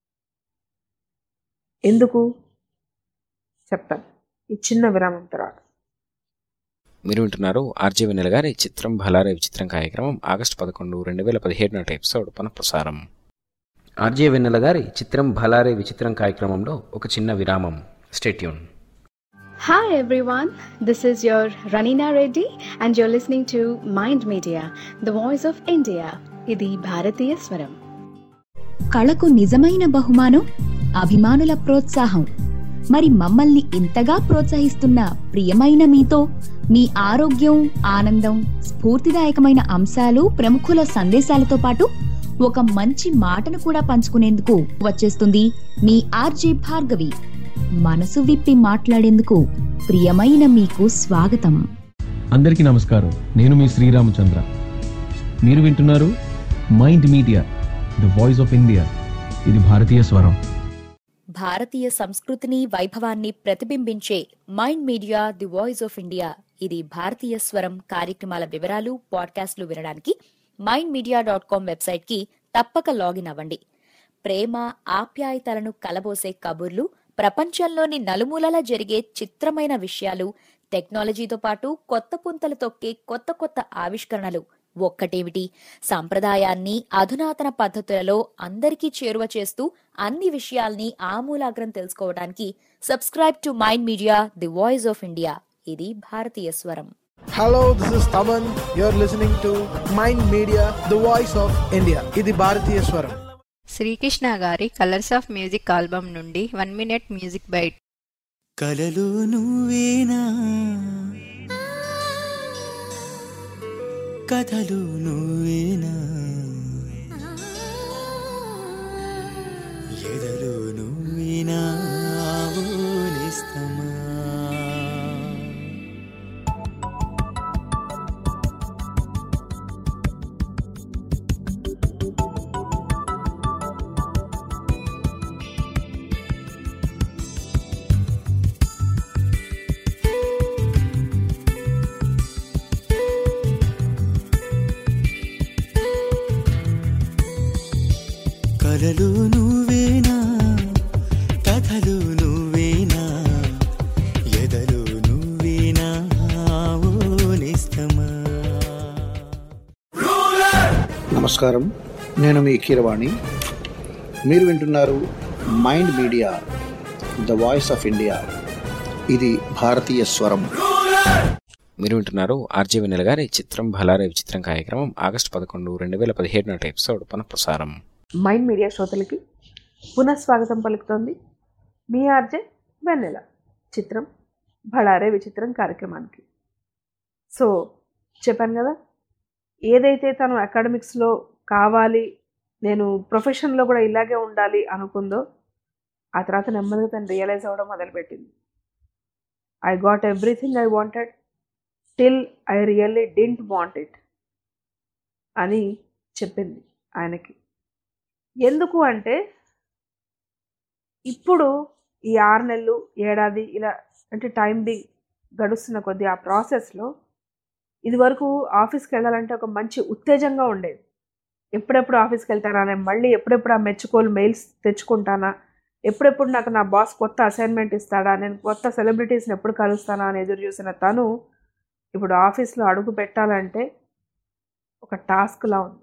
ఎందుకు చెప్తాను ఈ చిన్న విరామం తర్వాత మీరు వింటున్నారు ఆర్జే వెన్నెల గారి చిత్రం భలారే విచిత్రం కార్యక్రమం ఆగస్టు పదకొండు రెండు వేల పదిహేడు నాటి ఎపిసోడ్ పునఃప్రసారం ఆర్జే వెన్నెల గారి చిత్రం భలారే విచిత్రం కార్యక్రమంలో ఒక చిన్న విరామం stay tuned Hi everyone, this is your Ranina Reddy and you're listening to Mind Media, the voice of India. ఇది భారతీయ స్వరం కళకు నిజమైన బహుమానం అభిమానుల ప్రోత్సాహం మరి మమ్మల్ని ఇంతగా ప్రోత్సహిస్తున్న ప్రియమైన మీతో మీ ఆరోగ్యం ఆనందం స్ఫూర్తిదాయకమైన అంశాలు ప్రముఖుల సందేశాలతో పాటు ఒక మంచి మాటను కూడా పంచుకునేందుకు వచ్చేస్తుంది మీ ఆర్జే భార్గవి మనసు విప్పి మాట్లాడేందుకు ప్రియమైన మీకు స్వాగతం అందరికీ నమస్కారం నేను మీ శ్రీరామచంద్ర మీరు వింటున్నారు mind media the voice of India ఇది భారతీయ స్వరం భారతీయ సంస్కృతిని వైభవాన్ని ప్రతిబింబించే Mind media the voice of India ఇది భారతీయ స్వరం కార్యక్రమాల వివరాలు పాడ్కాస్ట్లు వినడానికి Mind Media dot com website కి తప్పక లాగిన్ అవ్వండి ప్రేమ ఆప్యాయతలను కలబోసే కబుర్లు ప్రపంచంలోని నలుమూలలా జరిగే చిత్రమైన విషయాలు టెక్నాలజీతో పాటు కొత్త పుంతలు తొక్కే కొత్త కొత్త ఆవిష్కరణలు ఒక్కటేమిటి సాంప్రదాయాన్ని అధునాతన పద్ధతులలో అందరికీ చేరువ చేస్తూ అన్ని విషయాల్ని ఆమూలాగ్రం తెలుసుకోవడానికి subscribe to mind media the voice of India ఇది భారతీయ స్వరం Hello, this is Taman. You're listening to Mind Media, the voice of India. ఇది భారతీయ స్వరం శ్రీకృష్ణ గారి కలర్స్ ఆఫ్ మ్యూజిక్ ఆల్బమ్ నుండి వన్ మినిట్ మ్యూజిక్ బైట్ కలలు నువ్వేనా కథలు నువ్వేనా ఎదలు నువ్వేనా ఆవులిస్తమా కలలు నువ్వేనా కథలు నువ్వేనా ఎదలు నువ్వేనా ఆవులిస్తమా నమస్కారం నేను మీ కీరవాణి మీరు వింటున్నారు mind media the voice of India ఇది భారతీయ స్వరం మీరు వింటున్నారు ఆర్జే వెన్నెల గారి చిత్రం భలారే విచిత్రం కార్యక్రమం ఆగస్టు పదకొండు రెండు వేల పదిహేడు నాటి ఎపిసోడ్ పునఃప్రసారం మైండ్ మీడియా శ్రోతలకి పునఃస్వాగతం పలుకుతోంది మీ ఆర్జే వెన్నెల చిత్రం భళారే విచిత్రం కార్యక్రమానికి సో చెప్పాను కదా ఏదైతే తను అకాడమిక్స్లో కావాలి నేను ప్రొఫెషన్లో కూడా ఇలాగే ఉండాలి అనుకుందో ఆ తర్వాత నెమ్మదిగా తను రియలైజ్ అవ్వడం మొదలుపెట్టింది I got everything I wanted till I really didn't want it అని చెప్పింది ఆయనకి ఎందుకు అంటే ఇప్పుడు ఈ ఆరు నెలలు ఏడాది ఇలా అంటే టైం బి గడుస్తున్న కొద్దీ ఆ ప్రాసెస్లో ఇది వరకు ఆఫీస్కి వెళ్ళాలంటే ఒక మంచి ఉత్తేజంగా ఉండేది ఎప్పుడెప్పుడు ఆఫీస్కి వెళ్తానా నేను మళ్ళీ ఎప్పుడెప్పుడు ఆ మెచ్చుకోలు మెయిల్స్ తెచ్చుకుంటానా ఎప్పుడెప్పుడు నాకు నా బాస్ కొత్త అసైన్మెంట్ ఇస్తాడా నేను కొత్త సెలబ్రిటీస్ని ఎప్పుడు కలుస్తానా అని ఎదురు చూసిన తను ఇప్పుడు ఆఫీస్లో అడుగు పెట్టాలంటే ఒక టాస్క్లా ఉంది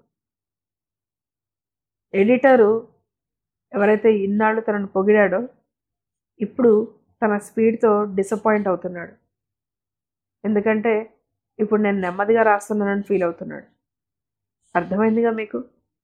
ఎడిటరు ఎవరైతే ఇన్నాళ్ళు తనను పొగిడాడో ఇప్పుడు తన స్పీడ్తో డిసప్పాయింట్ అవుతున్నాడు ఎందుకంటే ఇప్పుడు నేను నెమ్మదిగా రాస్తున్నానని ఫీల్ అవుతున్నాడు అర్థమైందిగా మీకు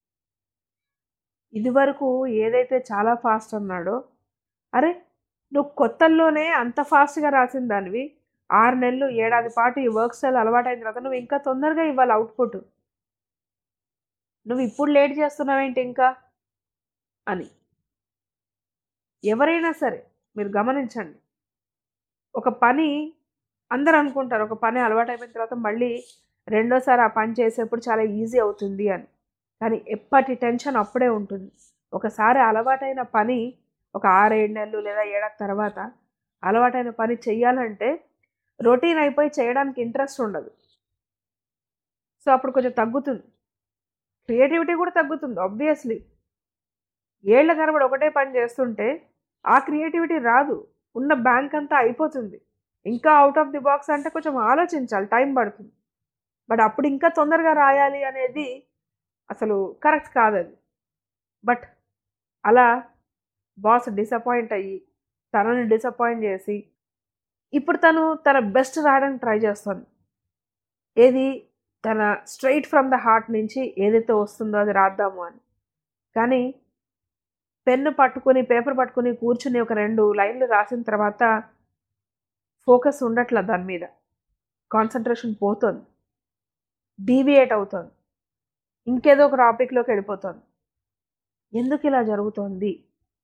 ఇదివరకు ఏదైతే చాలా ఫాస్ట్ అన్నాడో అరే నువ్వు కొత్తల్లోనే అంత ఫాస్ట్గా రాసిన దానివి ఆరు నెలలు ఏడాది పాటు ఈ వర్క్ స్టైల్ అలవాటైన తర్వాత నువ్వు ఇంకా తొందరగా ఇవ్వాలి అవుట్పుట్ నువ్వు ఇప్పుడు లేట్ చేస్తున్నావేంటి ఇంకా అని ఎవరైనా సరే మీరు గమనించండి ఒక పని అందరు అనుకుంటారు ఒక పని అలవాటు అయిపోయిన తర్వాత మళ్ళీ రెండోసారి ఆ పని చేసేప్పుడు చాలా ఈజీ అవుతుంది అని కానీ ఎప్పటి టెన్షన్ అప్పుడే ఉంటుంది ఒకసారి అలవాటైన పని ఒక ఆరేడు నెలలు లేదా ఏడాది తర్వాత అలవాటైన పని చెయ్యాలంటే రొటీన్ అయిపోయి చేయడానికి ఇంట్రెస్ట్ ఉండదు సో అప్పుడు కొంచెం తగ్గుతుంది క్రియేటివిటీ కూడా తగ్గుతుంది ఆబ్వియస్లీ ఏళ్ల తరబడి ఒకటే పని చేస్తుంటే ఆ క్రియేటివిటీ రాదు ఉన్న బ్యాంక్ అంతా అయిపోతుంది ఇంకా అవుట్ ఆఫ్ ది బాక్స్ అంటే కొంచెం ఆలోచించాలి టైం పడుతుంది బట్ అప్పుడు ఇంకా తొందరగా రాయాలి అనేది అసలు కరెక్ట్ కాదు అది బట్ అలా బాస్ డిసప్పాయింట్ అయ్యి తనని డిసప్పాయింట్ చేసి ఇప్పుడు తను తన బెస్ట్ రాయడానికి ట్రై చేస్తుంది ఏది తన స్ట్రైట్ ఫ్రమ్ ద హార్ట్ నుంచి ఏదైతే వస్తుందో అది రాద్దాము అని కానీ పెన్ను పట్టుకుని పేపర్ పట్టుకుని కూర్చుని ఒక రెండు లైన్లు రాసిన తర్వాత ఫోకస్ ఉండట్ల దాని మీద కాన్సన్ట్రేషన్ పోతుంది డీవియేట్ అవుతుంది ఇంకేదో ఒక టాపిక్లోకి వెళ్ళిపోతుంది ఎందుకు ఇలా జరుగుతోంది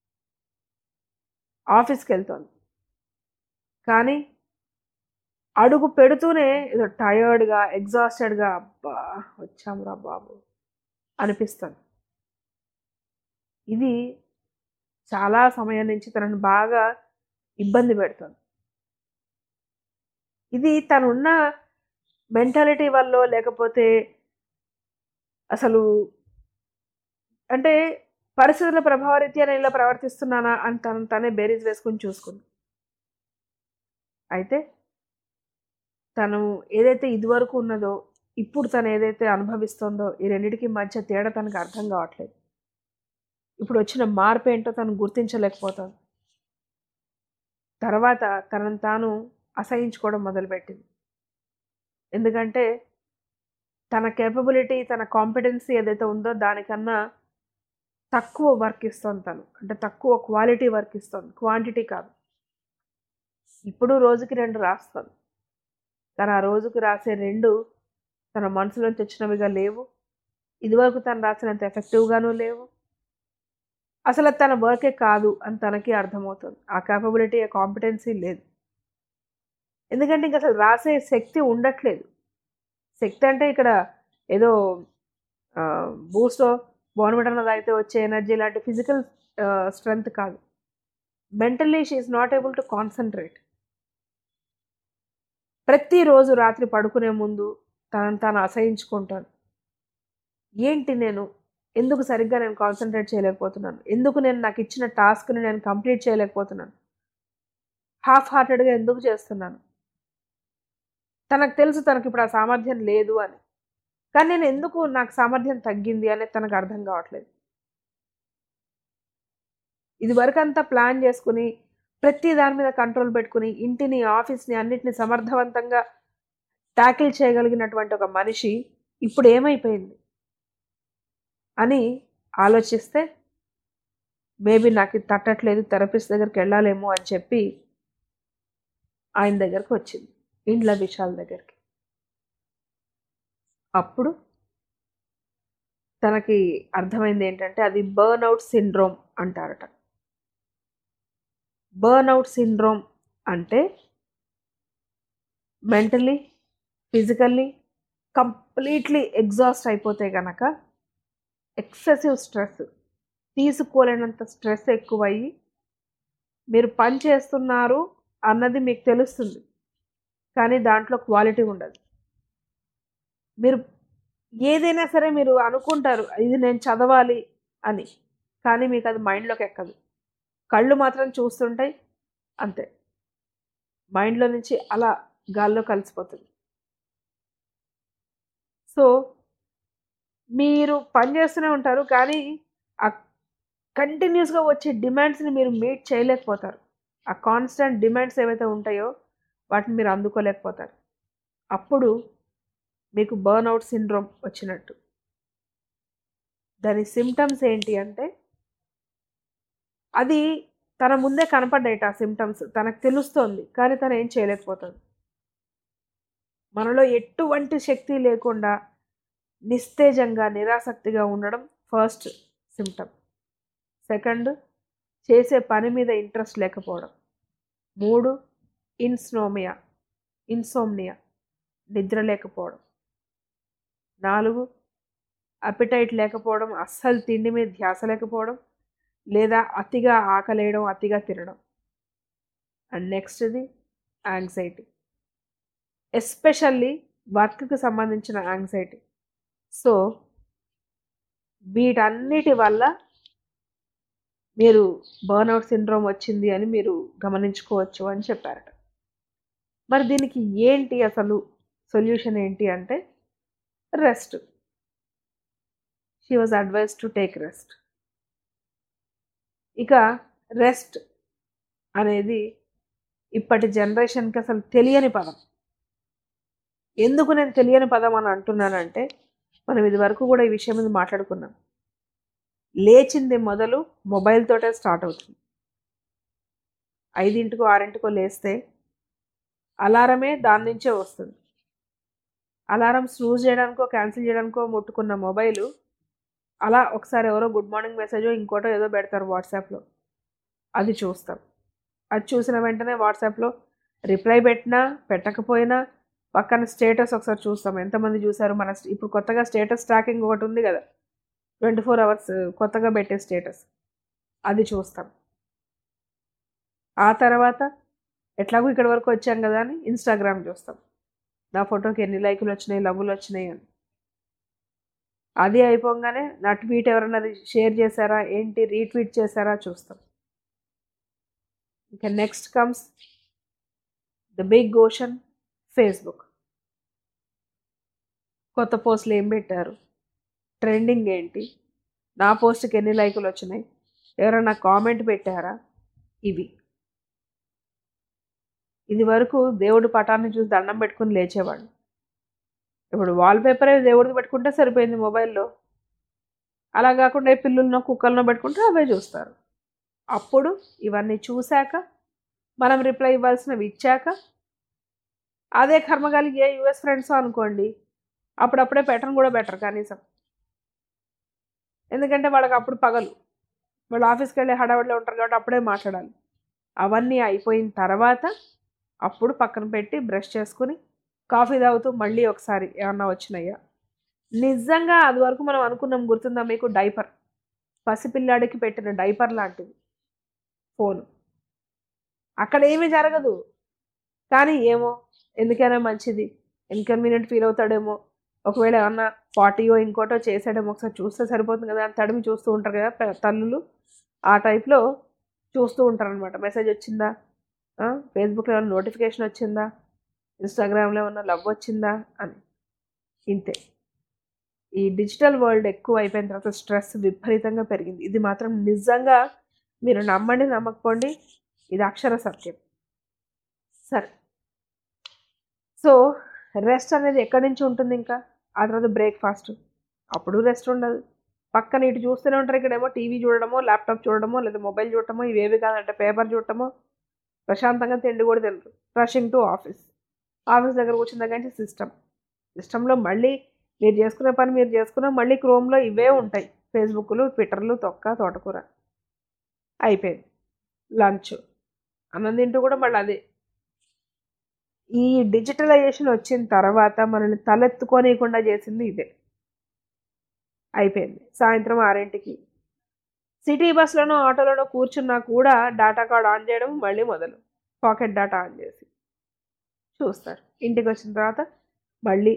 ఆఫీస్కి వెళ్తోంది కానీ అడుగు పెడుతూనే ఏదో టయర్డ్గా ఎగ్జాస్టెడ్గా అబ్బా వచ్చాంరా బాబు అనిపిస్తుంది ఇది చాలా సమయం నుంచి తనను బాగా ఇబ్బంది పెడుతుంది ఇది తనున్న మెంటాలిటీ వల్ల లేకపోతే అసలు అంటే పరిస్థితుల ప్రభావరీత్యా నేను ఇలా ప్రవర్తిస్తున్నానా అని తను తనే బేరీజ్ వేసుకుని చూసుకుంది అయితే తను ఏదైతే ఇదివరకు ఉన్నదో ఇప్పుడు తను ఏదైతే అనుభవిస్తుందో ఈ రెండింటికి మధ్య తేడా తనకు అర్థం కావట్లేదు ఇప్పుడు వచ్చిన మార్పు ఏంటో తను గుర్తించలేకపోతుంది తర్వాత తనను తాను అసహించుకోవడం మొదలుపెట్టింది ఎందుకంటే తన కేపబిలిటీ తన కాంపిటెన్సీ ఏదైతే ఉందో దానికన్నా తక్కువ వర్క్ ఇస్తుంది తను అంటే తక్కువ క్వాలిటీ వర్క్ ఇస్తుంది క్వాంటిటీ కాదు ఇప్పుడు రోజుకి రెండు రాస్తుంది కానీ ఆ రోజుకి రాసే రెండు తన మనసులోంచి వచ్చినవిగా లేవు ఇదివరకు తను రాసినంత ఎఫెక్టివ్గానూ లేవు అసలు తన వర్కే కాదు అని తనకి అర్థమవుతుంది ఆ కేపబిలిటీ ఆ కాంపిటెన్సీ లేదు ఎందుకంటే ఇంక అసలు రాసే శక్తి ఉండట్లేదు శక్తి అంటే ఇక్కడ ఏదో బూస్టో బోన్మిటన్ తాగితే వచ్చే ఎనర్జీ లాంటి ఫిజికల్ స్ట్రెంగ్త్ కాదు mentally she not able to concentrate ప్రతిరోజు రాత్రి పడుకునే ముందు తనను తాను అసహించుకుంటాను ఏంటి నేను ఎందుకు సరిగ్గా నేను కాన్సన్ట్రేట్ చేయలేకపోతున్నాను ఎందుకు నేను నాకు ఇచ్చిన టాస్క్ని నేను కంప్లీట్ చేయలేకపోతున్నాను హాఫ్ హార్టెడ్గా ఎందుకు చేస్తున్నాను తనకు తెలుసు తనకి ఇప్పుడు ఆ సామర్థ్యం లేదు అని కానీ నేను ఎందుకు నాకు సామర్థ్యం తగ్గింది అనేది తనకు అర్థం కావట్లేదు ఇది వరకు అంతా ప్లాన్ చేసుకుని ప్రతి దాని మీద కంట్రోల్ పెట్టుకుని ఇంటిని ఆఫీస్ని అన్నిటిని సమర్థవంతంగా ట్యాకిల్ చేయగలిగినటువంటి ఒక మనిషి ఇప్పుడు ఏమైపోయింది అని ఆలోచిస్తే మేబీ నాకు ఇది తట్టట్లేదు థెరపిస్ట్ దగ్గరికి వెళ్ళాలేమో అని చెప్పి ఆయన దగ్గరకు వచ్చింది ఇండ్ల విశాల్ దగ్గరికి అప్పుడు తనకి అర్థమైంది ఏంటంటే అది బర్న్ అవుట్ సిండ్రోమ్ అంటారట బర్న్ అవుట్ సిండ్రోమ్ అంటే మెంటలీ ఫిజికల్లీ కంప్లీట్లీ ఎగ్జాస్ట్ అయిపోతే గనక ఎక్సెసివ్ స్ట్రెస్ తీసుకోలేనంత స్ట్రెస్ ఎక్కువయ్యి మీరు పని చేస్తున్నారు అన్నది మీకు తెలుస్తుంది కానీ దాంట్లో క్వాలిటీ ఉండదు మీరు ఏదైనా సరే మీరు అనుకుంటారు ఇది నేను చదవాలి అని కానీ మీకు అది మైండ్లోకి ఎక్కదు కళ్ళు మాత్రం చూస్తుంటాయి అంతే మైండ్లో నుంచి అలా గాల్లో కలిసిపోతుంది సో మీరు పని చేస్తూనే ఉంటారు కానీ ఆ కంటిన్యూస్గా వచ్చే డిమాండ్స్ని మీరు మీట్ చేయలేకపోతారు ఆ కాన్స్టెంట్ డిమాండ్స్ ఏవైతే ఉంటాయో వాటిని మీరు అందుకోలేకపోతారు అప్పుడు మీకు బర్న్అవుట్ సిండ్రోమ్ వచ్చినట్టు దాని సిమ్టమ్స్ ఏంటి అంటే అది తన ముందే కనపడ్డాయి ఆ సిమ్టమ్స్ తనకు తెలుస్తోంది కానీ తను ఏం చేయలేకపోతుంది మనలో ఎటువంటి శక్తి లేకుండా నిస్తేజంగా నిరాసక్తిగా ఉండడం ఫస్ట్ సిమ్టమ్ సెకండ్ చేసే పని మీద ఇంట్రెస్ట్ లేకపోవడం మూడు ఇన్స్నోమియా ఇన్సోమ్నియా నిద్ర లేకపోవడం నాలుగు అపిటైట్ లేకపోవడం అస్సలు తిండి మీద ధ్యాస లేకపోవడం లేదా అతిగా ఆకలేయడం అతిగా తినడం అండ్ నెక్స్ట్ది యాంగ్జైటీ ఎస్పెషల్లీ వర్క్కి సంబంధించిన యాంగ్జైటీ సో వీటన్నిటి వల్ల మీరు బర్న్అవుట్ సిండ్రోమ్ వచ్చింది అని మీరు గమనించుకోవచ్చు అని చెప్పారట మరి దీనికి ఏంటి అసలు సొల్యూషన్ ఏంటి అంటే rest she was advise to take rest ఇక రెస్ట్ అనేది ఇప్పటి జనరేషన్కి అసలు తెలియని పదం ఎందుకు నేను తెలియని పదం అని అంటున్నానంటే మనం ఇది వరకు కూడా ఈ విషయం మీద మాట్లాడుకున్నాం లేచింది మొదలు మొబైల్ తోటే స్టార్ట్ అవుతుంది ఐదింటికో ఆరింటికో లేస్తే అలారమే దాని నుంచే వస్తుంది అలారం స్నూజ్ చేయడానికో క్యాన్సిల్ చేయడానికో ముట్టుకున్న మొబైల్ అలా ఒకసారి ఎవరో గుడ్ మార్నింగ్ మెసేజో ఇంకోటో ఏదో పెడతారు వాట్సాప్లో అది చూస్తాం అది చూసిన వెంటనే వాట్సాప్లో రిప్లై పెట్టినా పెట్టకపోయినా పక్కన స్టేటస్ ఒకసారి చూస్తాం ఎంతమంది చూసారు మన ఇప్పుడు కొత్తగా స్టేటస్ ట్రాకింగ్ ఒకటి ఉంది కదా ట్వంటీ ఫోర్ అవర్స్ కొత్తగా పెట్టే స్టేటస్ అది చూస్తాం ఆ తర్వాత ఎట్లాగో ఇక్కడి వరకు వచ్చాం కదా అని ఇన్స్టాగ్రామ్ చూస్తాం నా ఫోటోకి ఎన్ని లైకులు వచ్చినాయి లవ్వులు వచ్చినాయి అని అది అయిపోగానే నా ట్వీట్ ఎవరైనా షేర్ చేశారా ఏంటి రీట్వీట్ చేశారా చూస్తాం ఇంకా next comes the big ocean Facebook కొత్త పోస్టులు ఏం పెట్టారు ట్రెండింగ్ ఏంటి నా పోస్ట్కి ఎన్ని లైకులు వచ్చినాయి ఎవరైనా కామెంట్ పెట్టారా ఇవి ఇది వరకు దేవుడి పటాన్ని చూసి దండం పెట్టుకుని లేచేవాడు ఇప్పుడు వాల్పేపరే దేవుడికి పెట్టుకుంటే సరిపోయింది మొబైల్లో అలా కాకుండా ఏ పిల్లులనో కుక్కలనో పెట్టుకుంటే అవే చూస్తారు అప్పుడు ఇవన్నీ చూశాక మనం రిప్లై ఇవ్వాల్సినవి ఇచ్చాక అదే కర్మ కలిగి ఏ యుఎస్ ఫ్రెండ్స్ అనుకోండి అప్పుడప్పుడే పెట్టను కూడా బెటర్ కనీసం ఎందుకంటే వాళ్ళకి అప్పుడు పగలు వాళ్ళు ఆఫీస్కి వెళ్ళి హడావిడిలో ఉంటారు కాబట్టి అప్పుడే మాట్లాడాలి అవన్నీ అయిపోయిన తర్వాత అప్పుడు పక్కన పెట్టి బ్రష్ చేసుకుని కాఫీ తాగుతూ మళ్ళీ ఒకసారి ఏమన్నా వచ్చినాయా నిజంగా అది వరకు మనం అనుకున్నాం గుర్తుందా మీకు డైపర్ పసిపిల్లాడికి పెట్టిన డైపర్ లాంటిది ఫోన్ అక్కడ ఏమీ జరగదు కానీ ఏమో ఎందుకైనా మంచిది ఇన్కన్వీనియంట్ ఫీల్ అవుతాడేమో ఒకవేళ ఏమన్నా పార్టీయో ఇంకోటో చేసాడేమో ఒకసారి చూస్తే సరిపోతుంది కదా అని తడిమి చూస్తూ ఉంటారు కదా పె- తల్లులు ఆ టైప్లో చూస్తూ ఉంటారు అనమాట మెసేజ్ వచ్చిందా ఫేస్బుక్లో ఏమైనా నోటిఫికేషన్ వచ్చిందా ఇన్స్టాగ్రామ్లో ఏమన్నా లవ్ వచ్చిందా అని ఇంతే ఈ డిజిటల్ వరల్డ్ ఎక్కువ అయిపోయిన తర్వాత స్ట్రెస్ విపరీతంగా పెరిగింది ఇది మాత్రం నిజంగా మీరు నమ్మండి నమ్మకపోండి ఇది అక్షర సత్యం సరే సో రెస్ట్ అనేది ఎక్కడి నుంచి ఉంటుంది ఇంకా ఆ తర్వాత బ్రేక్ఫాస్ట్ అప్పుడు రెస్ట్ ఉండదు పక్కన ఇటు చూస్తూనే ఉంటారు ఇక్కడేమో టీవీ చూడడమో ల్యాప్టాప్ చూడడమో లేదా మొబైల్ చూడటమో ఇవేవి కాదంటే పేపర్ చూడటమో ప్రశాంతంగా తిండి కూడా తినరు రషింగ్ టు ఆఫీస్ ఆఫీస్ దగ్గర కూర్చున్న దగ్గర నుంచి సిస్టమ్ సిస్టంలో మళ్ళీ మీరు చేసుకునే పని మీరు చేసుకున్న మళ్ళీ క్రోమ్లో ఇవే ఉంటాయి ఫేస్బుక్లు ట్విట్టర్లు తొక్క తోటకూర అయిపోయింది లంచ్ అన్నం తింటూ కూడా మళ్ళీ అదే ఈ డిజిటలైజేషన్ వచ్చిన తర్వాత మనల్ని తలెత్తుకోనియకుండా చేసింది ఇదే అయిపోయింది సాయంత్రం ఆరింటికి సిటీ బస్సులోనో ఆటోలోనో కూర్చున్నా కూడా డేటా కార్డ్ ఆన్ చేయడం మళ్ళీ మొదలు పాకెట్ డేటా ఆన్ చేసి చూస్తారు ఇంటికి వచ్చిన తర్వాత మళ్ళీ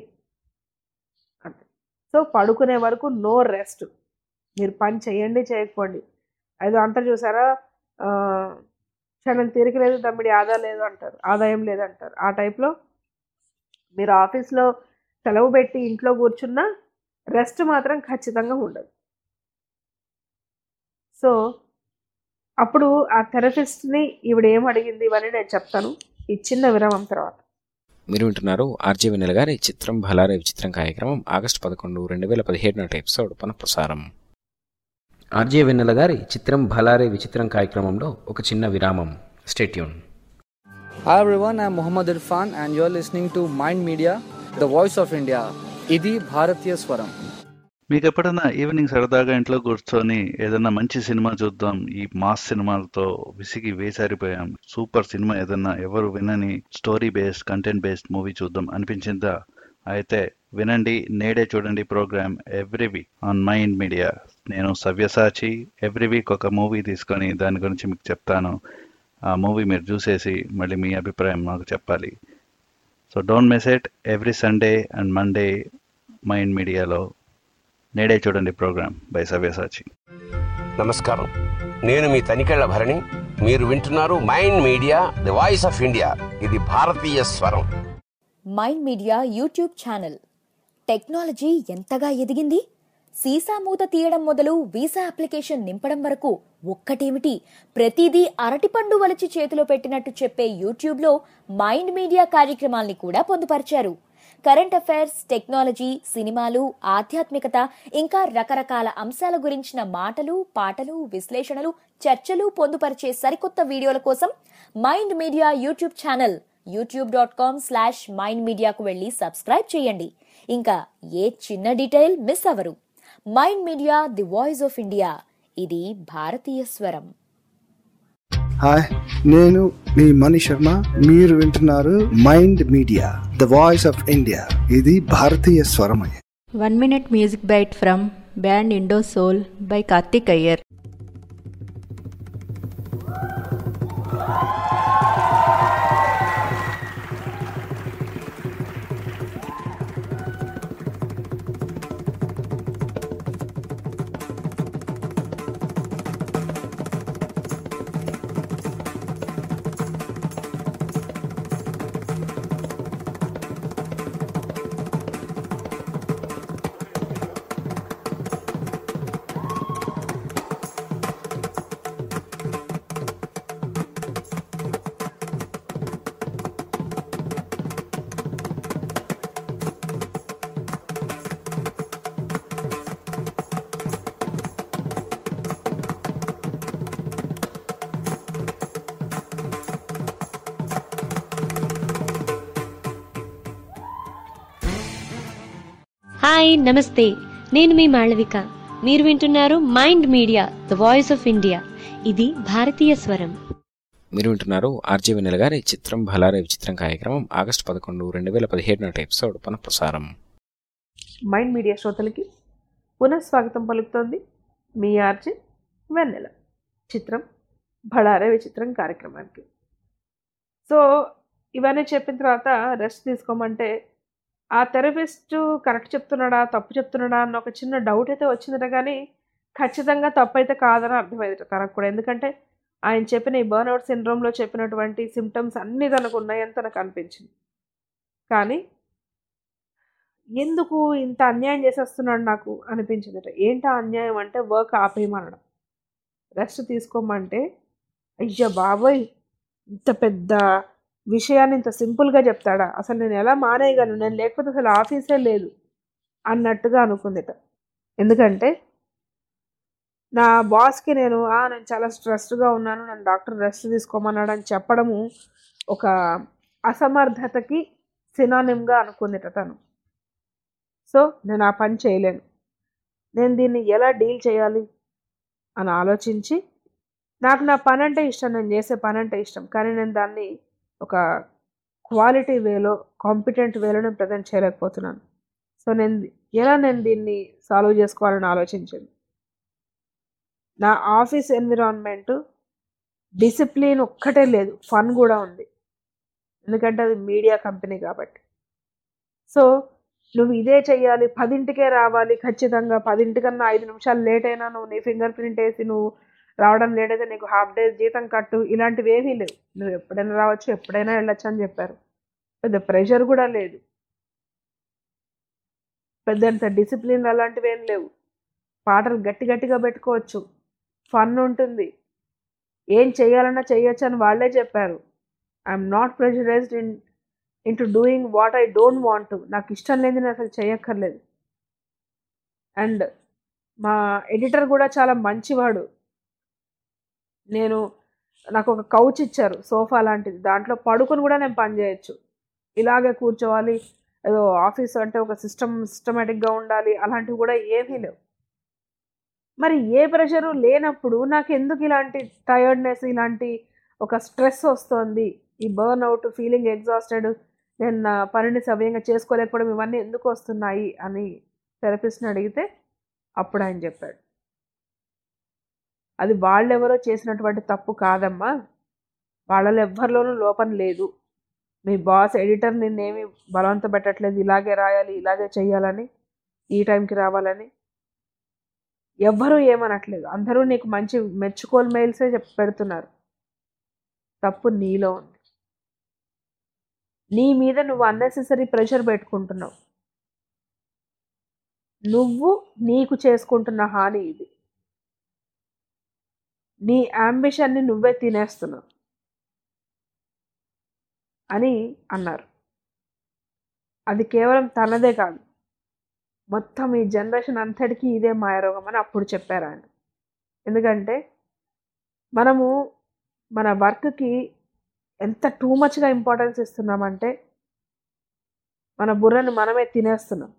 అంతే సో పడుకునే వరకు నో రెస్ట్ మీరు పని చేయండి చేయకపోండి అది అంతా చూసారా ఆ, క్షణం తీరిక లేదు దమ్మిడి ఆదా లేదు అంటారు ఆదాయం లేదంటారు ఆ టైప్లో మీరు ఆఫీస్లో సెలవు పెట్టి ఇంట్లో కూర్చున్నా రెస్ట్ మాత్రం ఖచ్చితంగా ఉండదు సో అప్పుడు ఆ థెరపిస్ట్ని ఈవిడ ఏం అడిగింది ఇవన్నీ నేను చెప్తాను ఈ చిన్న విరామం తర్వాత మీరు వింటున్నారు ఆర్జే వెన్నెల గారి చిత్రం భలారే విచిత్రం కార్యక్రమం ఆగస్టు పదకొండు రెండు వేల పదిహేడు నాటి ఎపిసోడ్ పునఃప్రసారం ఆర్జే వెన్నెల గారి చిత్రం భలారే విచిత్రం కార్యక్రమంలో ఒక చిన్న విరామం stay tuned Hi everyone, I'm Muhammad Irfan and you're listening to Mind Media, the voice of India. ఇది భారతీయ స్వరం మీకు ఎప్పుడైనా ఈవినింగ్ సరదాగా ఇంట్లో కూర్చొని ఏదైనా మంచి సినిమా చూద్దాం ఈ మాస్ సినిమాలతో విసిగి వేసారిపోయాం సూపర్ సినిమా ఏదైనా ఎవరు వినని story based content based movie చూద్దాం అనిపించిందా అయితే వినండి నేడే చూడండి programme every week on Mind Media నేను సవ్యసాచి ఎవ్రీ వీక్ ఒక మూవీ తీసుకొని దాని గురించి మీకు చెప్తాను ఆ మూవీ మీరు చూసేసి మళ్ళీ మీ అభిప్రాయం మాకు చెప్పాలి so don't miss it every Sunday and Monday Mind మీడియాలో నేడే చూడండి ప్రోగ్రామ్ బై సవ్యసాచి నమస్కారం నేను మీ తనికెళ్ల భరణి మీరు వింటున్నారు mind media the voice of India ఇది భారతీయ స్వరం Mind Media YouTube channel technology ఎంతగా ఎదిగింది సీసా మూత తీయడం మొదలు వీసా అప్లికేషన్ నింపడం వరకు ఒక్కటేమిటి ప్రతిదీ అరటిపండు వలిచి చేతిలో పెట్టినట్టు చెప్పే యూట్యూబ్లో మైండ్ మీడియా కార్యక్రమాల్ని కూడా పొందుపరిచారు కరెంట్ అఫైర్స్ టెక్నాలజీ సినిమాలు ఆధ్యాత్మికత ఇంకా రకరకాల అంశాల గురించిన మాటలు పాటలు విశ్లేషణలు చర్చలు పొందుపరిచే సరికొత్త వీడియోల కోసం Mind Media YouTube channel YouTube dot com slash Mind మీడియాకు వెళ్ళి సబ్స్క్రైబ్ చేయండి ఇంకా ఏ చిన్న డీటెయిల్ మిస్ అవరు Mind media the voice of India ఇది భారతీయ స్వరం హాయ్ నేను మీ మణి శర్మ మీరు వింటున్నారు mind media the voice of India ఇది భారతీయ స్వరమయ One minute music bite from band Indo Soul by Karthik Iyer. Hi నమస్తే నేను మీ మాళవిక మీరు వింటున్నారు mind media the voice of India ఇది భారతీయ స్వరం మీరు వింటున్నారు ఆర్జే వెన్నెల గారి చిత్రం భలారే విచిత్రం కార్యక్రమం ఆగస్టు పదకొండు రెండు వేల పదిహేడు నాటి ఎపిసోడ్ పునఃప్రసారం మైండ్ మీడియా శ్రోతలకి పునఃస్వాగతం పలుకుతోంది మీ ఆర్జే వెన్నెల చిత్రం బడారే విచిత్రం కార్యక్రమానికి సో ఇవన్నీ చెప్పిన తర్వాత రెస్ట్ తీసుకోమంటే ఆ థెరపిస్ట్ కరెక్ట్ చెప్తున్నాడా తప్పు చెప్తున్నాడా అన్న ఒక చిన్న డౌట్ అయితే వచ్చిందట కానీ ఖచ్చితంగా తప్పు అయితే కాదని అర్థమైంది తనకు కూడా ఎందుకంటే ఆయన చెప్పిన ఈ బర్న్అవుట్ సిండ్రోమ్లో చెప్పినటువంటి సిమ్టమ్స్ అన్నీ తనకు ఉన్నాయని తనకు అనిపించింది కానీ ఎందుకు ఇంత అన్యాయం చేసేస్తున్నాడు నాకు అనిపించిందట ఏంటా అన్యాయం అంటే వర్క్ ఆపేయమనడం రెస్ట్ తీసుకోమంటే అయ్యా బాబోయ్ ఇంత పెద్ద విషయాన్ని ఇంత సింపుల్గా చెప్తాడా అసలు నేను ఎలా మానేయగలను నేను లేకపోతే అసలు ఆఫీసే లేదు అన్నట్టుగా అనుకుందిట ఎందుకంటే నా బాస్కి నేను "ఆ, నేను చాలా స్ట్రెస్డ్గా ఉన్నాను నన్ను డాక్టర్ రెస్ట్ తీసుకోమన్నాడు అని చెప్పడము ఒక అసమర్థతకి సినానిమ్గా అనుకుందిట తను సో నేను ఆ పని చేయలేను నేను దీన్ని ఎలా డీల్ చేయాలి అని ఆలోచించి నాకు నా పని అంటే ఇష్టం నేను చేసే పని అంటే ఇష్టం కానీ నేను దాన్ని ఒక క్వాలిటీ వేలో కాంపిటెంట్ వేలో నేను ప్రజెంట్ చేయలేకపోతున్నాను సో నేను ఎలా నేను దీన్ని సాల్వ్ చేసుకోవాలని ఆలోచించాను నా ఆఫీస్ ఎన్విరాన్మెంట్ డిసిప్లిన్ ఒక్కటే లేదు ఫన్ కూడా ఉంది ఎందుకంటే అది మీడియా కంపెనీ కాబట్టి సో నువ్వు ఇదే చెయ్యాలి పదింటికే రావాలి ఖచ్చితంగా పదింటికన్నా ఐదు నిమిషాలు లేట్ అయినా నువ్వు నీ ఫింగర్ ప్రింట్ వేసి నువ్వు రావడం లేట్ అయితే నీకు హాఫ్ డే జీతం కట్టు ఇలాంటివి ఏమీ లేవు నువ్వు ఎప్పుడైనా రావచ్చు ఎప్పుడైనా వెళ్ళొచ్చు అని చెప్పారు పెద్ద ప్రెషర్ కూడా లేదు పెద్దంత డిసిప్లిన్ అలాంటివి ఏం లేవు పాటలు గట్టి గట్టిగా పెట్టుకోవచ్చు ఫన్ ఉంటుంది ఏం చేయాలన్నా చేయొచ్చు అని వాళ్ళే చెప్పారు I'm not pressurised in into doing what I don't want నాకు ఇష్టం లేని నేను అసలు చేయక్కర్లేదు అండ్ మా ఎడిటర్ కూడా చాలా మంచివాడు నేను నాకు ఒక కౌచ్ ఇచ్చారు సోఫా లాంటిది దాంట్లో పడుకొని కూడా నేను పని చేయొచ్చు ఇలాగే కూర్చోవాలి ఏదో ఆఫీస్ అంటే ఒక సిస్టమ్ సిస్టమేటిక్గా ఉండాలి అలాంటివి కూడా ఏమీ లేవు మరి ఏ ప్రెషరు లేనప్పుడు నాకు ఎందుకు ఇలాంటి టయర్డ్నెస్ ఇలాంటి ఒక స్ట్రెస్ వస్తుంది ఈ బర్న్ అవుట్ ఫీలింగ్ ఎగ్జాస్టెడ్ నేను నా పనిని సవ్యంగా చేసుకోలేకపోవడం ఇవన్నీ ఎందుకు వస్తున్నాయి అని థెరపిస్ట్ని అడిగితే అప్పుడు ఆయన చెప్పాడు అది వాళ్ళెవరో చేసినటువంటి తప్పు కాదమ్మా వాళ్ళలో ఎవ్వరిలోనూ లోపం లేదు మీ బాస్ ఎడిటర్ నిన్నేమి బలవంత పెట్టట్లేదు ఇలాగే రాయాలి ఇలాగే చెయ్యాలని ఈ టైంకి రావాలని ఎవ్వరూ ఏమనట్లేదు అందరూ నీకు మంచి మెచ్చుకోలు మెయిల్సే చెప్పి పెడుతున్నారు తప్పు నీలో ఉంది నీ మీద నువ్వు అన్నెసెసరీ ప్రెషర్ పెట్టుకుంటున్నావు నువ్వు నీకు చేసుకుంటున్న హాని ఇది నీ అంబిషన్ని నువ్వే తినేస్తున్నావు అని అన్నారు అది కేవలం తనదే కాదు మొత్తం ఈ జనరేషన్ అంతటికీ ఇదే మాయరోగం అని అప్పుడు చెప్పారు ఆయన ఎందుకంటే మనము మన వర్క్కి ఎంత టూ మచ్గా ఇంపార్టెన్స్ ఇస్తున్నామంటే మన బుర్రని మనమే తినేస్తున్నాం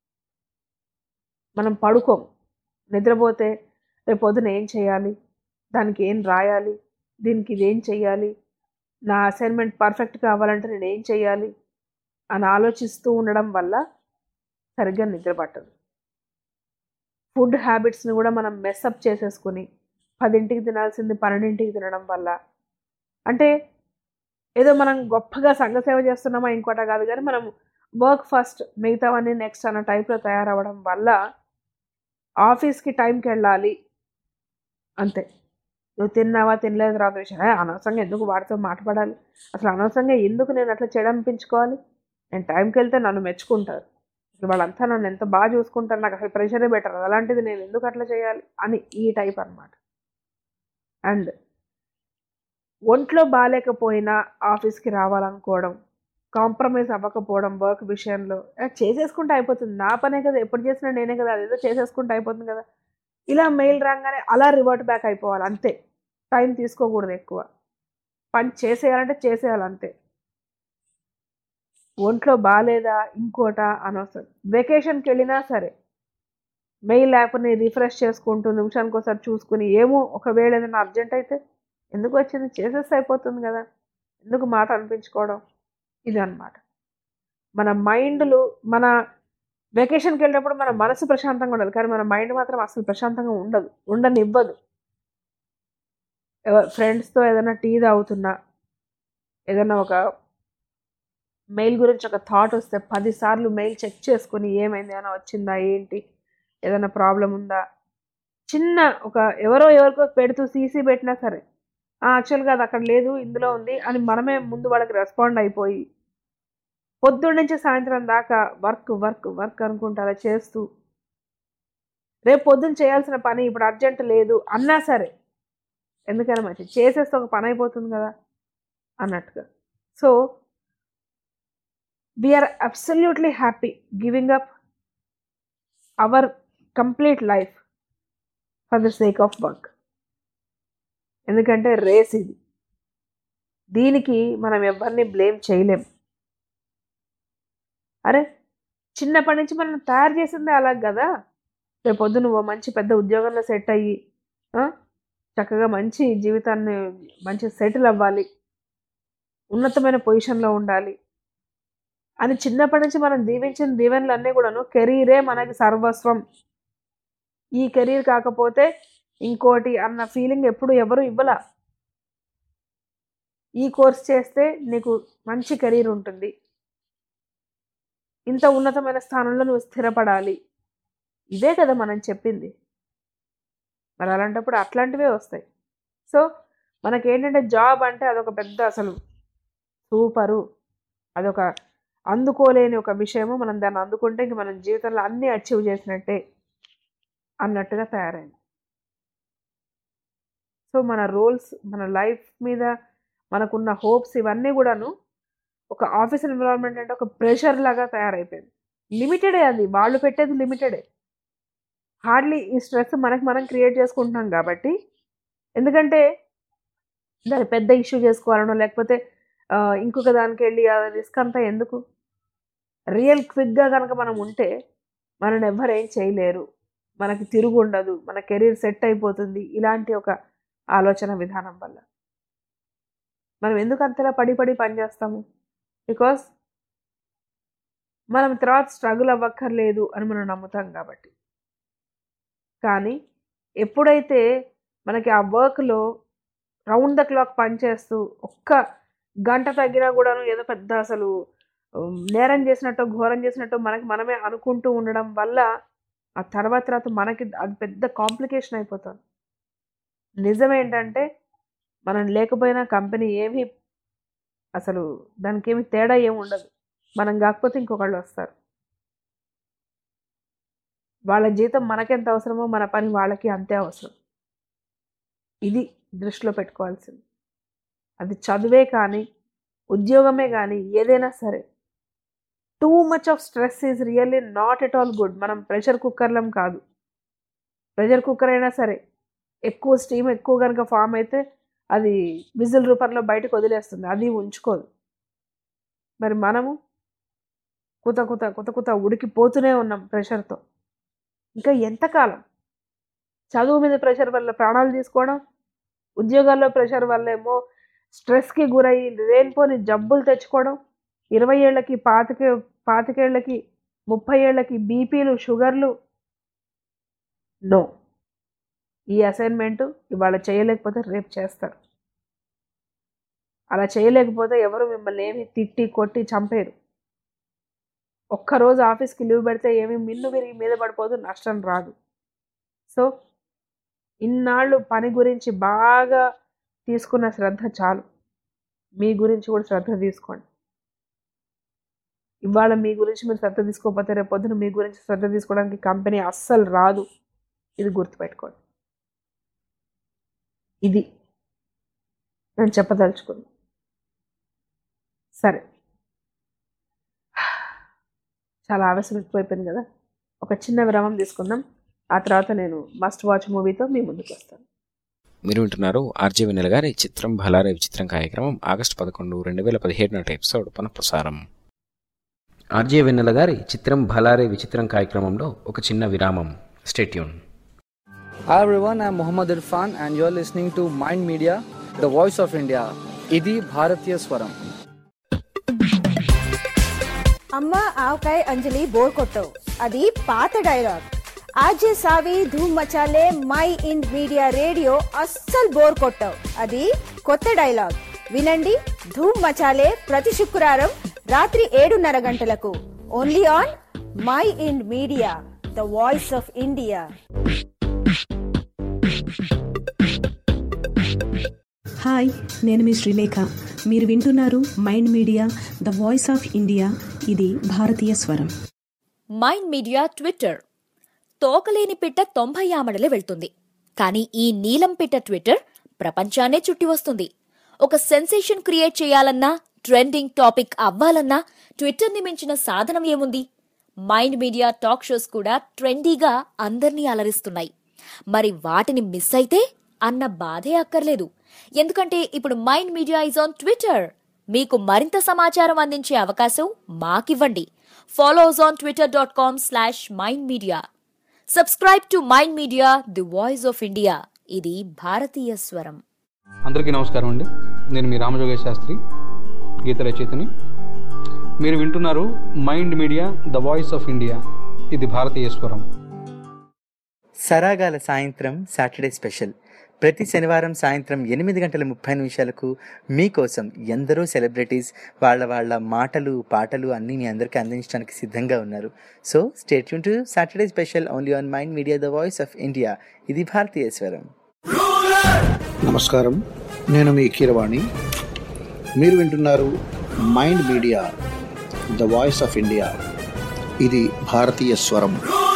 మనం పడుకోం నిద్రపోతే రేపు పొద్దున ఏం చేయాలి దానికి ఏం రాయాలి దీనికి ఇదేం చెయ్యాలి నా అసైన్మెంట్ పర్ఫెక్ట్ కావాలంటే నేను ఏం చెయ్యాలి అని ఆలోచిస్తూ ఉండడం వల్ల సరిగ్గా నిద్ర పట్టదు ఫుడ్ హ్యాబిట్స్ని కూడా మనం మెస్అప్ చేసేసుకుని పదింటికి తినాల్సింది పన్నెండింటికి తినడం వల్ల అంటే ఏదో మనం గొప్పగా సంఘసేవ చేస్తున్నామా ఇంకోట కాదు కానీ మనం వర్క్ ఫస్ట్ మిగతావన్నీ నెక్స్ట్ అన్న టైప్లో తయారవ్వడం వల్ల ఆఫీస్కి టైంకి వెళ్ళాలి అంతే నువ్వు తిన్నావా తినలేదు తర్వాత విషయం "ఏ, అనవసరంగా ఎందుకు వాడితో మాట్లాడాలి అసలు అనవసరంగా ఎందుకు నేను అట్లా చెడనిపించుకోవాలి నేను టైంకి వెళ్తే నన్ను మెచ్చుకుంటారు అసలు వాళ్ళంతా నన్ను ఎంత బాగా చూసుకుంటారు నాకు అసలు ప్రెషరే బెటర్ అలాంటిది నేను ఎందుకు అట్లా చేయాలి అని ఈ టైప్ అన్నమాట అండ్ ఒంట్లో బాగాలేకపోయినా ఆఫీస్కి రావాలనుకోవడం కాంప్రమైజ్ అవ్వకపోవడం వర్క్ విషయంలో "ఏ, చేసేసుకుంటే అయిపోతుంది నా పనే కదా ఎప్పుడు చేసినా నేనే కదా అదేదో చేసేసుకుంటే అయిపోతుంది కదా ఇలా మెయిల్ రాగానే అలా రివర్ట్ బ్యాక్ అయిపోవాలి అంతే టైం తీసుకోకూడదు ఎక్కువ పని చేసేయాలంటే చేసేయాలి అంతే ఒంట్లో బాగాలేదా ఇంకోట అనవసరం వెకేషన్కి వెళ్ళినా సరే మెయిల్ యాప్ని రిఫ్రెష్ చేసుకుంటూ నిమిషానికి ఒకసారి చూసుకుని ఏమో ఒకవేళ ఏదైనా అర్జెంట్ అయితే ఎందుకు వచ్చింది చేసేస్తే అయిపోతుంది కదా ఎందుకు మాట అనిపించుకోవడం ఇది అన్నమాట మన మైండ్లు మన వెకేషన్కి వెళ్ళినప్పుడు మన మనసు ప్రశాంతంగా ఉండాలి కానీ మన మైండ్ మాత్రం అసలు ప్రశాంతంగా ఉండదు ఉండనివ్వదు ఫ్రెండ్స్తో ఏదైనా టీ తాగుతున్నా ఏదైనా ఒక మెయిల్ గురించి ఒక థాట్ వస్తే పదిసార్లు మెయిల్ చెక్ చేసుకుని ఏమైంది ఏమైనా వచ్చిందా ఏంటి ఏదైనా ప్రాబ్లం ఉందా చిన్న ఒక ఎవరో ఎవరికో పెడుతూ సీసీ పెట్టినా సరే యాక్చువల్గా అది అక్కడ లేదు ఇందులో ఉంది అని మనమే ముందు వాళ్ళకి రెస్పాండ్ అయిపోయి పొద్దున్న నుంచి సాయంత్రం దాకా వర్క్ వర్క్ వర్క్ అనుకుంటా అలా చేస్తూ రేపు పొద్దున్న చేయాల్సిన పని ఇప్పుడు అర్జెంట్ లేదు అన్నా సరే ఎందుకని మంచి చేసేస్తే ఒక పని అయిపోతుంది కదా అన్నట్టుగా so we're absolutely happy giving up our complete life for the sake of work ఎందుకంటే రేస్ ఇది దీనికి మనం ఎవరిని బ్లేమ్ చేయలేం అరే చిన్నప్పటి నుంచి మనం తయారు చేసిందే అలా కదా రేపు పొద్దు నువ్వు మంచి పెద్ద ఉద్యోగంలో సెట్ అయ్యి ఆ, చక్కగా మంచి జీవితాన్ని మంచి సెటిల్ అవ్వాలి ఉన్నతమైన పొజిషన్లో ఉండాలి అని చిన్నప్పటి నుంచి మనం దీవించిన దీవెనలు అన్నీ కూడాను కెరీరే మనకి సర్వస్వం ఈ కెరీర్ కాకపోతే ఇంకోటి అన్న ఫీలింగ్ ఎప్పుడు ఎవరు ఇవ్వలా ఈ కోర్స్ చేస్తే నీకు మంచి కెరీర్ ఉంటుంది ఇంత ఉన్నతమైన స్థానంలో నువ్వు స్థిరపడాలి ఇదే కదా మనం చెప్పింది మరి అలాంటప్పుడు అట్లాంటివే వస్తాయి సో మనకేంటంటే జాబ్ అంటే అదొక పెద్ద అసలు సూపరు అదొక అందుకోలేని ఒక విషయము మనం దాన్ని అందుకుంటే ఇంక మనం జీవితంలో అన్నీ అచీవ్ చేసినట్టే అన్నట్టుగా తయారైంది సో మన రోల్స్ మన లైఫ్ మీద మనకున్న హోప్స్ ఇవన్నీ కూడాను ఒక ఆఫీస్ ఎన్విరాన్మెంట్ అంటే ఒక ప్రెషర్ లాగా తయారైపోయింది లిమిటెడే అది వాళ్ళు పెట్టేది లిమిటెడే హార్డ్లీ ఈ స్ట్రెస్ మనకి మనం క్రియేట్ చేసుకుంటున్నాం కాబట్టి ఎందుకంటే దాన్ని పెద్ద ఇష్యూ చేసుకోవాలనో లేకపోతే ఆ, ఇంకొక దానికి వెళ్ళి ఆ రిస్క్ అంతా ఎందుకు రియల్ క్విక్గా కనుక మనం ఉంటే మనని ఎవ్వరు ఏం చేయలేరు మనకి తిరుగు ఉండదు మన కెరీర్ సెట్ అయిపోతుంది ఇలాంటి ఒక ఆలోచన విధానం వల్ల మనం ఎందుకు అంతలా పడి పడి పని చేస్తాము బికాస్ మనం తర్వాత స్ట్రగుల్ అవ్వక్కర్లేదు అని మనం నమ్ముతాం కాబట్టి కానీ ఎప్పుడైతే మనకి ఆ వర్క్లో రౌండ్ ద క్లాక్ పనిచేస్తూ ఒక్క గంట తగ్గినా కూడాను ఏదో పెద్ద అసలు ఉమ్, నేరం చేసినట్టు ఘోరం చేసినట్టు మనకి మనమే అనుకుంటూ ఉండడం వల్ల ఆ తర్వాత తర్వాత మనకి అది పెద్ద కాంప్లికేషన్ అయిపోతుంది నిజమేంటంటే మనం లేకపోయినా కంపెనీ ఏమీ అసలు దానికి ఏమి తేడా ఏమి ఉండదు మనం కాకపోతే ఇంకొకళ్ళు వస్తారు వాళ్ళ జీతం మనకెంత అవసరమో మన పని వాళ్ళకి అంతే అవసరం ఇది దృష్టిలో పెట్టుకోవాల్సింది అది చదువే కానీ ఉద్యోగమే కానీ ఏదైనా సరే too much of stress is really not at all good మనం ప్రెషర్ కుక్కర్లం కాదు ప్రెషర్ కుక్కర్ అయినా సరే ఎక్కువ స్టీమ్ ఎక్కువ కనుక ఫామ్ అయితే అది విజిల్ రూపంలో బయటకు వదిలేస్తుంది అది ఉంచుకోదు మరి మనము కుత కుత కుత కుత ఉడికిపోతూనే ఉన్నాం ప్రెషర్తో ఇంకా ఎంతకాలం చదువు మీద ప్రెషర్ వల్ల ప్రాణాలు తీసుకోవడం ఉద్యోగాల్లో ప్రెషర్ వల్ల ఏమో స్ట్రెస్కి గురయ్యి లేనిపోని జబ్బులు తెచ్చుకోవడం ఇరవై ఏళ్ళకి పాతిక పాతికేళ్ళకి ముప్పై ఏళ్ళకి బీపీలు షుగర్లు నో ఈ అసైన్మెంట్ ఇవాళ చేయలేకపోతే రేపు చేస్తారు అలా చేయలేకపోతే ఎవరు మిమ్మల్ని ఏమి తిట్టి కొట్టి చంపేరు ఒక్కరోజు ఆఫీస్కి లీవ్ పెడితే ఏమి మిన్ను విరిగి మీద పడిపోదు నష్టం రాదు సో ఇన్నాళ్ళు పని గురించి బాగా తీసుకున్న శ్రద్ధ చాలు మీ గురించి కూడా శ్రద్ధ తీసుకోండి ఇవాళ మీ గురించి మీరు శ్రద్ధ తీసుకోకపోతే రేపు పొద్దున మీ గురించి శ్రద్ధ తీసుకోవడానికి కంపెనీ అస్సలు రాదు ఇది గుర్తుపెట్టుకోండి ఇది నేను చెప్పదలుచుకుంది సరే చాలా ఆవేశం ఎక్కువైపోయింది కదా ఒక చిన్న విరామం తీసుకుందాం ఆ తర్వాత నేను మస్ట్ వాచ్ మూవీతో మీ ముందుకు వస్తాను మీరు వింటున్నారు ఆర్జే వెన్నెల గారి చిత్రం భలారే విచిత్రం కార్యక్రమం ఆగస్టు పదకొండు రెండు వేల పదిహేడు నాటి ఎపిసోడ్ పునఃప్రసారం ఆర్జే వెన్నెల గారి చిత్రం భలారే విచిత్రం కార్యక్రమంలో ఒక చిన్న విరామం stay tuned Hi everyone, I'm Muhammad Irfan and you're listening to Mind Media, the voice of India. ఇది భారతీయ స్వరం అమ్మ ఆవకాయ అంజలి బోర్ కొట్టవు అది పాత డైలాగ్ ఆజే సావి ధూమ్ మచాలే మై ఇండ్ మీడియా రేడియో అస్సలు బోర్ కొట్టవు అది కొత్త డైలాగ్ వినండి ధూమ్ మచాలే ప్రతి శుక్రవారం రాత్రి ఏడున్నర గంటలకు only on Mind Media the voice of India hi నేను మీ శ్రీలేఖ మీరు వింటున్నారు mind media the voice of India ఇది భారతీయ స్వరం మైండ్ మీడియా ట్విట్టర్ తోకలేని పిట్ట తొంభై ఆమడలే వెళ్తుంది కానీ ఈ నీలం పిట్ట ట్విట్టర్ ప్రపంచాన్నే చుట్టి వస్తుంది ఒక సెన్సేషన్ క్రియేట్ చేయాలన్నా ట్రెండింగ్ టాపిక్ అవ్వాలన్నా ట్విట్టర్ని మించిన సాధనం ఏముంది మైండ్ మీడియా టాక్ షోస్ కూడా ట్రెండీగా అందర్నీ అలరిస్తున్నాయి మరి వాటిని మిస్ అయితే అన్న బాధే అక్కర్లేదు ఎందుకంటే ఇప్పుడు Mind Media is on Twitter మీకు మరింత సమాచారం అందించే అవకాశం మాకివ్వండి follow us on Twitter dot com slash Mind Media subscribe to mind media the voice of India ఇది భారతీయ స్వరం అందరికీ నమస్కారం అండి నేను మీ రామజోగేశ్ శాస్త్రి గీత రచయితని మీరు వింటున్నారు mind media the voice of India ఇది భారతీయ స్వరం సరాగాల సాయంత్రం సాటర్డే స్పెషల్ ప్రతి శనివారం సాయంత్రం ఎనిమిది గంటల ముప్పై నిమిషాలకు మీకోసం ఎందరో సెలబ్రిటీస్ వాళ్ళ వాళ్ళ మాటలు పాటలు అన్నీ మీ అందరికీ అందించడానికి సిద్ధంగా ఉన్నారు సో స్టేట్ యూన్ to Saturday special only on Mind media the voice of India ఇది భారతీయ స్వరం నమస్కారం నేను మీ కీరవాణి మీరు వింటున్నారు mind media the voice of India ఇది భారతీయ స్వరం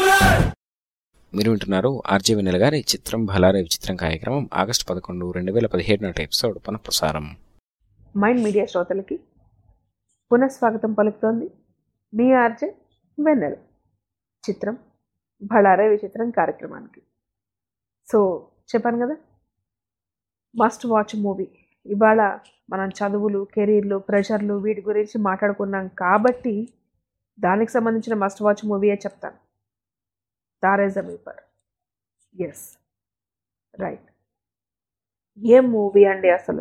మీరు వింటున్నారు ఆర్జే వెన్నెల గారి చిత్రం భలారే విచిత్రం కార్యక్రమం ఆగస్టు పదకొండు రెండు వేల పదిహేడు నాటి ఎపిసోడ్ పునఃప్రసారం మైండ్ మీడియా శ్రోతలకి పునఃస్వాగతం పలుకుతోంది మీ ఆర్జే వెన్నెల చిత్రం భళారే విచిత్రం కార్యక్రమానికి సో చెప్పాను కదా మస్ట్ వాచ్ మూవీ ఇవాళ మనం చదువులు కెరీర్లు ప్రెషర్లు వీటి గురించి మాట్లాడుకున్నాం కాబట్టి దానికి సంబంధించిన మస్ట్ వాచ్ మూవీయే చెప్తాను తారే జమీ పర్ ఎస్ రైట్ ఏం మూవీ అండి అసలు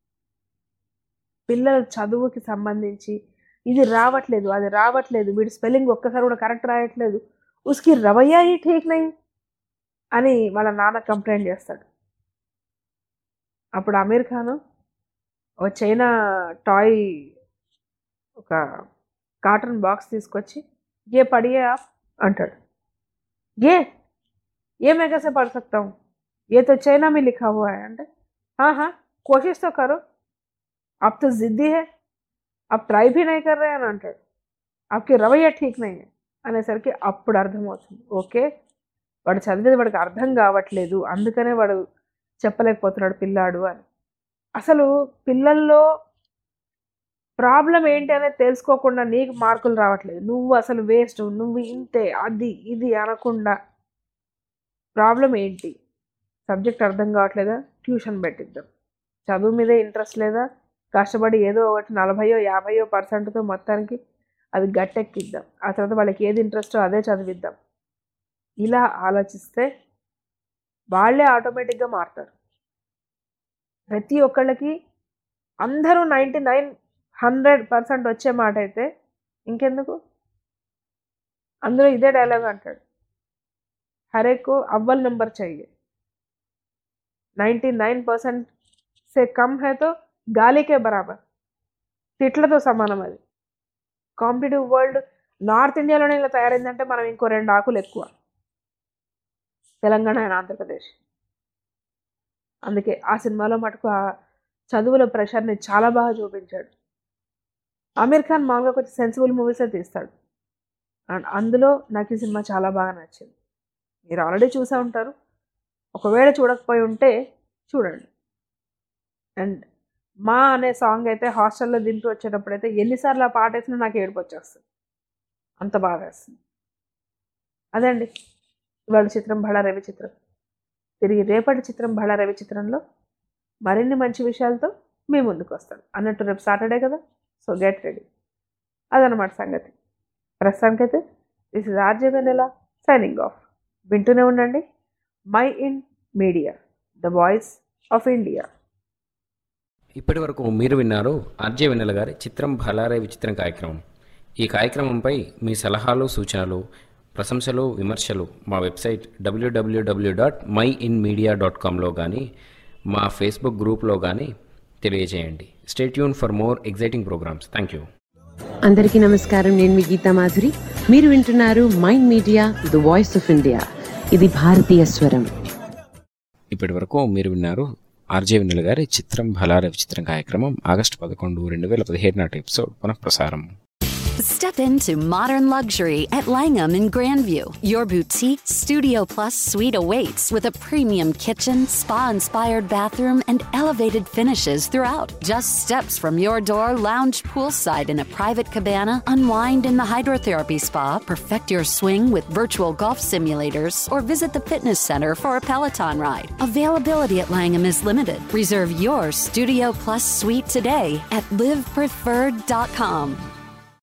పిల్లల చదువుకి సంబంధించి ఇది రావట్లేదు అది రావట్లేదు వీడి స్పెల్లింగ్ ఒక్కసారి కూడా కరెక్ట్ రాయట్లేదు ఉస్కి రవయ్యా హీ ఠీక్ నై అని వాళ్ళ నాన్న కంప్లైంట్ చేస్తాడు అప్పుడు అమీర్ ఖాన్ ఒక చైనా టాయ్ ఒక కాటన్ బాక్స్ తీసుకొచ్చి ఏ పడియే ఆప్ అంటాడు ये ये मैं कैसे पढ़ सकता हूँ ये तो चाइना में लिखा हुआ है అంటే हाँ हाँ कोशिश तो करो आप तो जिद्दी है आप ट्राई भी नहीं कर रहे అని అంటాడు आपकी రవయ్య ఠీక్ नहीं है అనేసరికి అప్పుడు అర్థమవుతుంది ఓకే వాడు చదివేది వాడికి అర్థం కావట్లేదు అందుకనే వాడు చెప్పలేకపోతున్నాడు పిల్లాడు అని అసలు పిల్లల్లో ప్రాబ్లం ఏంటి అనేది తెలుసుకోకుండా నీకు మార్కులు రావట్లేదు నువ్వు అసలు వేస్ట్ నువ్వు ఇంతే అది ఇది అనకుండా ప్రాబ్లం ఏంటి సబ్జెక్ట్ అర్థం కావట్లేదా ట్యూషన్ పెట్టిద్దాం చదువు మీదే ఇంట్రెస్ట్ లేదా కష్టపడి ఏదో ఒకటి నలభయో యాభయో పర్సెంట్తో మొత్తానికి అది గట్టెక్కిద్దాం ఆ తర్వాత వాళ్ళకి ఏది ఇంట్రెస్టో అదే చదివిద్దాం ఇలా ఆలోచిస్తే వాళ్ళే ఆటోమేటిక్గా మారుతారు ప్రతి ఒక్కళ్ళకి అందరూ నైంటీ నైన్ హండ్రెడ్ పర్సెంట్ వచ్చే మాట అయితే ఇంకెందుకు అందులో ఇదే డైలాగ్ అంటాడు హరేకు అవ్వల్ నెంబర్ चाहिए నైంటీ నైన్ పర్సెంట్ సే కమ్ హై తో గాలికే బరాబర్ తిట్లతో సమానం అది కాంపిటేటివ్ వరల్డ్ నార్త్ ఇండియాలోనే ఇలా తయారైందంటే మనం ఇంకో రెండు ఆకులు ఎక్కువ తెలంగాణ అండ్ ఆంధ్రప్రదేశ్ అందుకే ఆ సినిమాలో మటుకు ఆ చదువుల ప్రెషర్ని చాలా బాగా చూపించాడు ఆమీర్ ఖాన్ మామూలుగా కొంచెం సెన్సిబుల్ మూవీసే తీస్తాడు అండ్ అందులో నాకు ఈ సినిమా చాలా బాగా నచ్చింది మీరు ఆల్రెడీ చూసే ఉంటారు ఒకవేళ చూడకపోయి ఉంటే చూడండి అండ్ మా అనే సాంగ్ అయితే హాస్టల్లో దింపి వచ్చేటప్పుడు అయితే ఎన్నిసార్లు ఆ పాట వేసినా నాకు ఏడుపు వచ్చేస్తుంది అంత బాగా వేస్తుంది అదే అండి ఇవాళ చిత్రం బళ రవి చిత్రం తిరిగి రేపటి చిత్రం బళ రవి చిత్రంలో మరిన్ని మంచి విషయాలతో మీ ముందుకు వస్తాను అన్నట్టు రేపు సాటర్డే కదా సో గెట్ రెడీ అదనమాట సంగతి ప్రస్తుతానికైతే this is RJ Vennela signing off వింటూనే ఉండండి Mind Media the voice of India ఇప్పటి వరకు మీరు విన్నారు ఆర్జే వెన్నెల గారి చిత్రం భలారే విచిత్రం కార్యక్రమం ఈ కార్యక్రమంపై మీ సలహాలు సూచనలు ప్రశంసలు విమర్శలు మా website W W W dot Mind Media dot కామ్లో కానీ మా ఫేస్బుక్ గ్రూప్లో కానీ తెలియజేయండి stay tuned for more exciting programmes thank you అందరికీ నమస్కారం నేను మీ గీతా మాధురి మీరు వింటున్నారు mind media the voice of India ఇది భారతీయ స్వరం ఇప్పటి వరకు మీరు విన్నారు ఆర్జే వెన్నెల గారి చిత్రం భలారే విచిత్రం కార్యక్రమం ఆగస్టు పదకొండు రెండు వేల పదిహేడు నాటి ఎపిసోడ్ పునఃప్రసారం Step into modern luxury at Langham in Grandview. Your boutique Studio Plus suite awaits with a premium kitchen, spa inspired bathroom, and elevated finishes throughout. Just steps from your door, lounge poolside in a private cabana, unwind in the hydrotherapy spa, perfect your swing with virtual golf simulators, or visit the fitness center for a Peloton ride. Availability at Langham is limited. Reserve your Studio Plus suite today at livepreferred.com.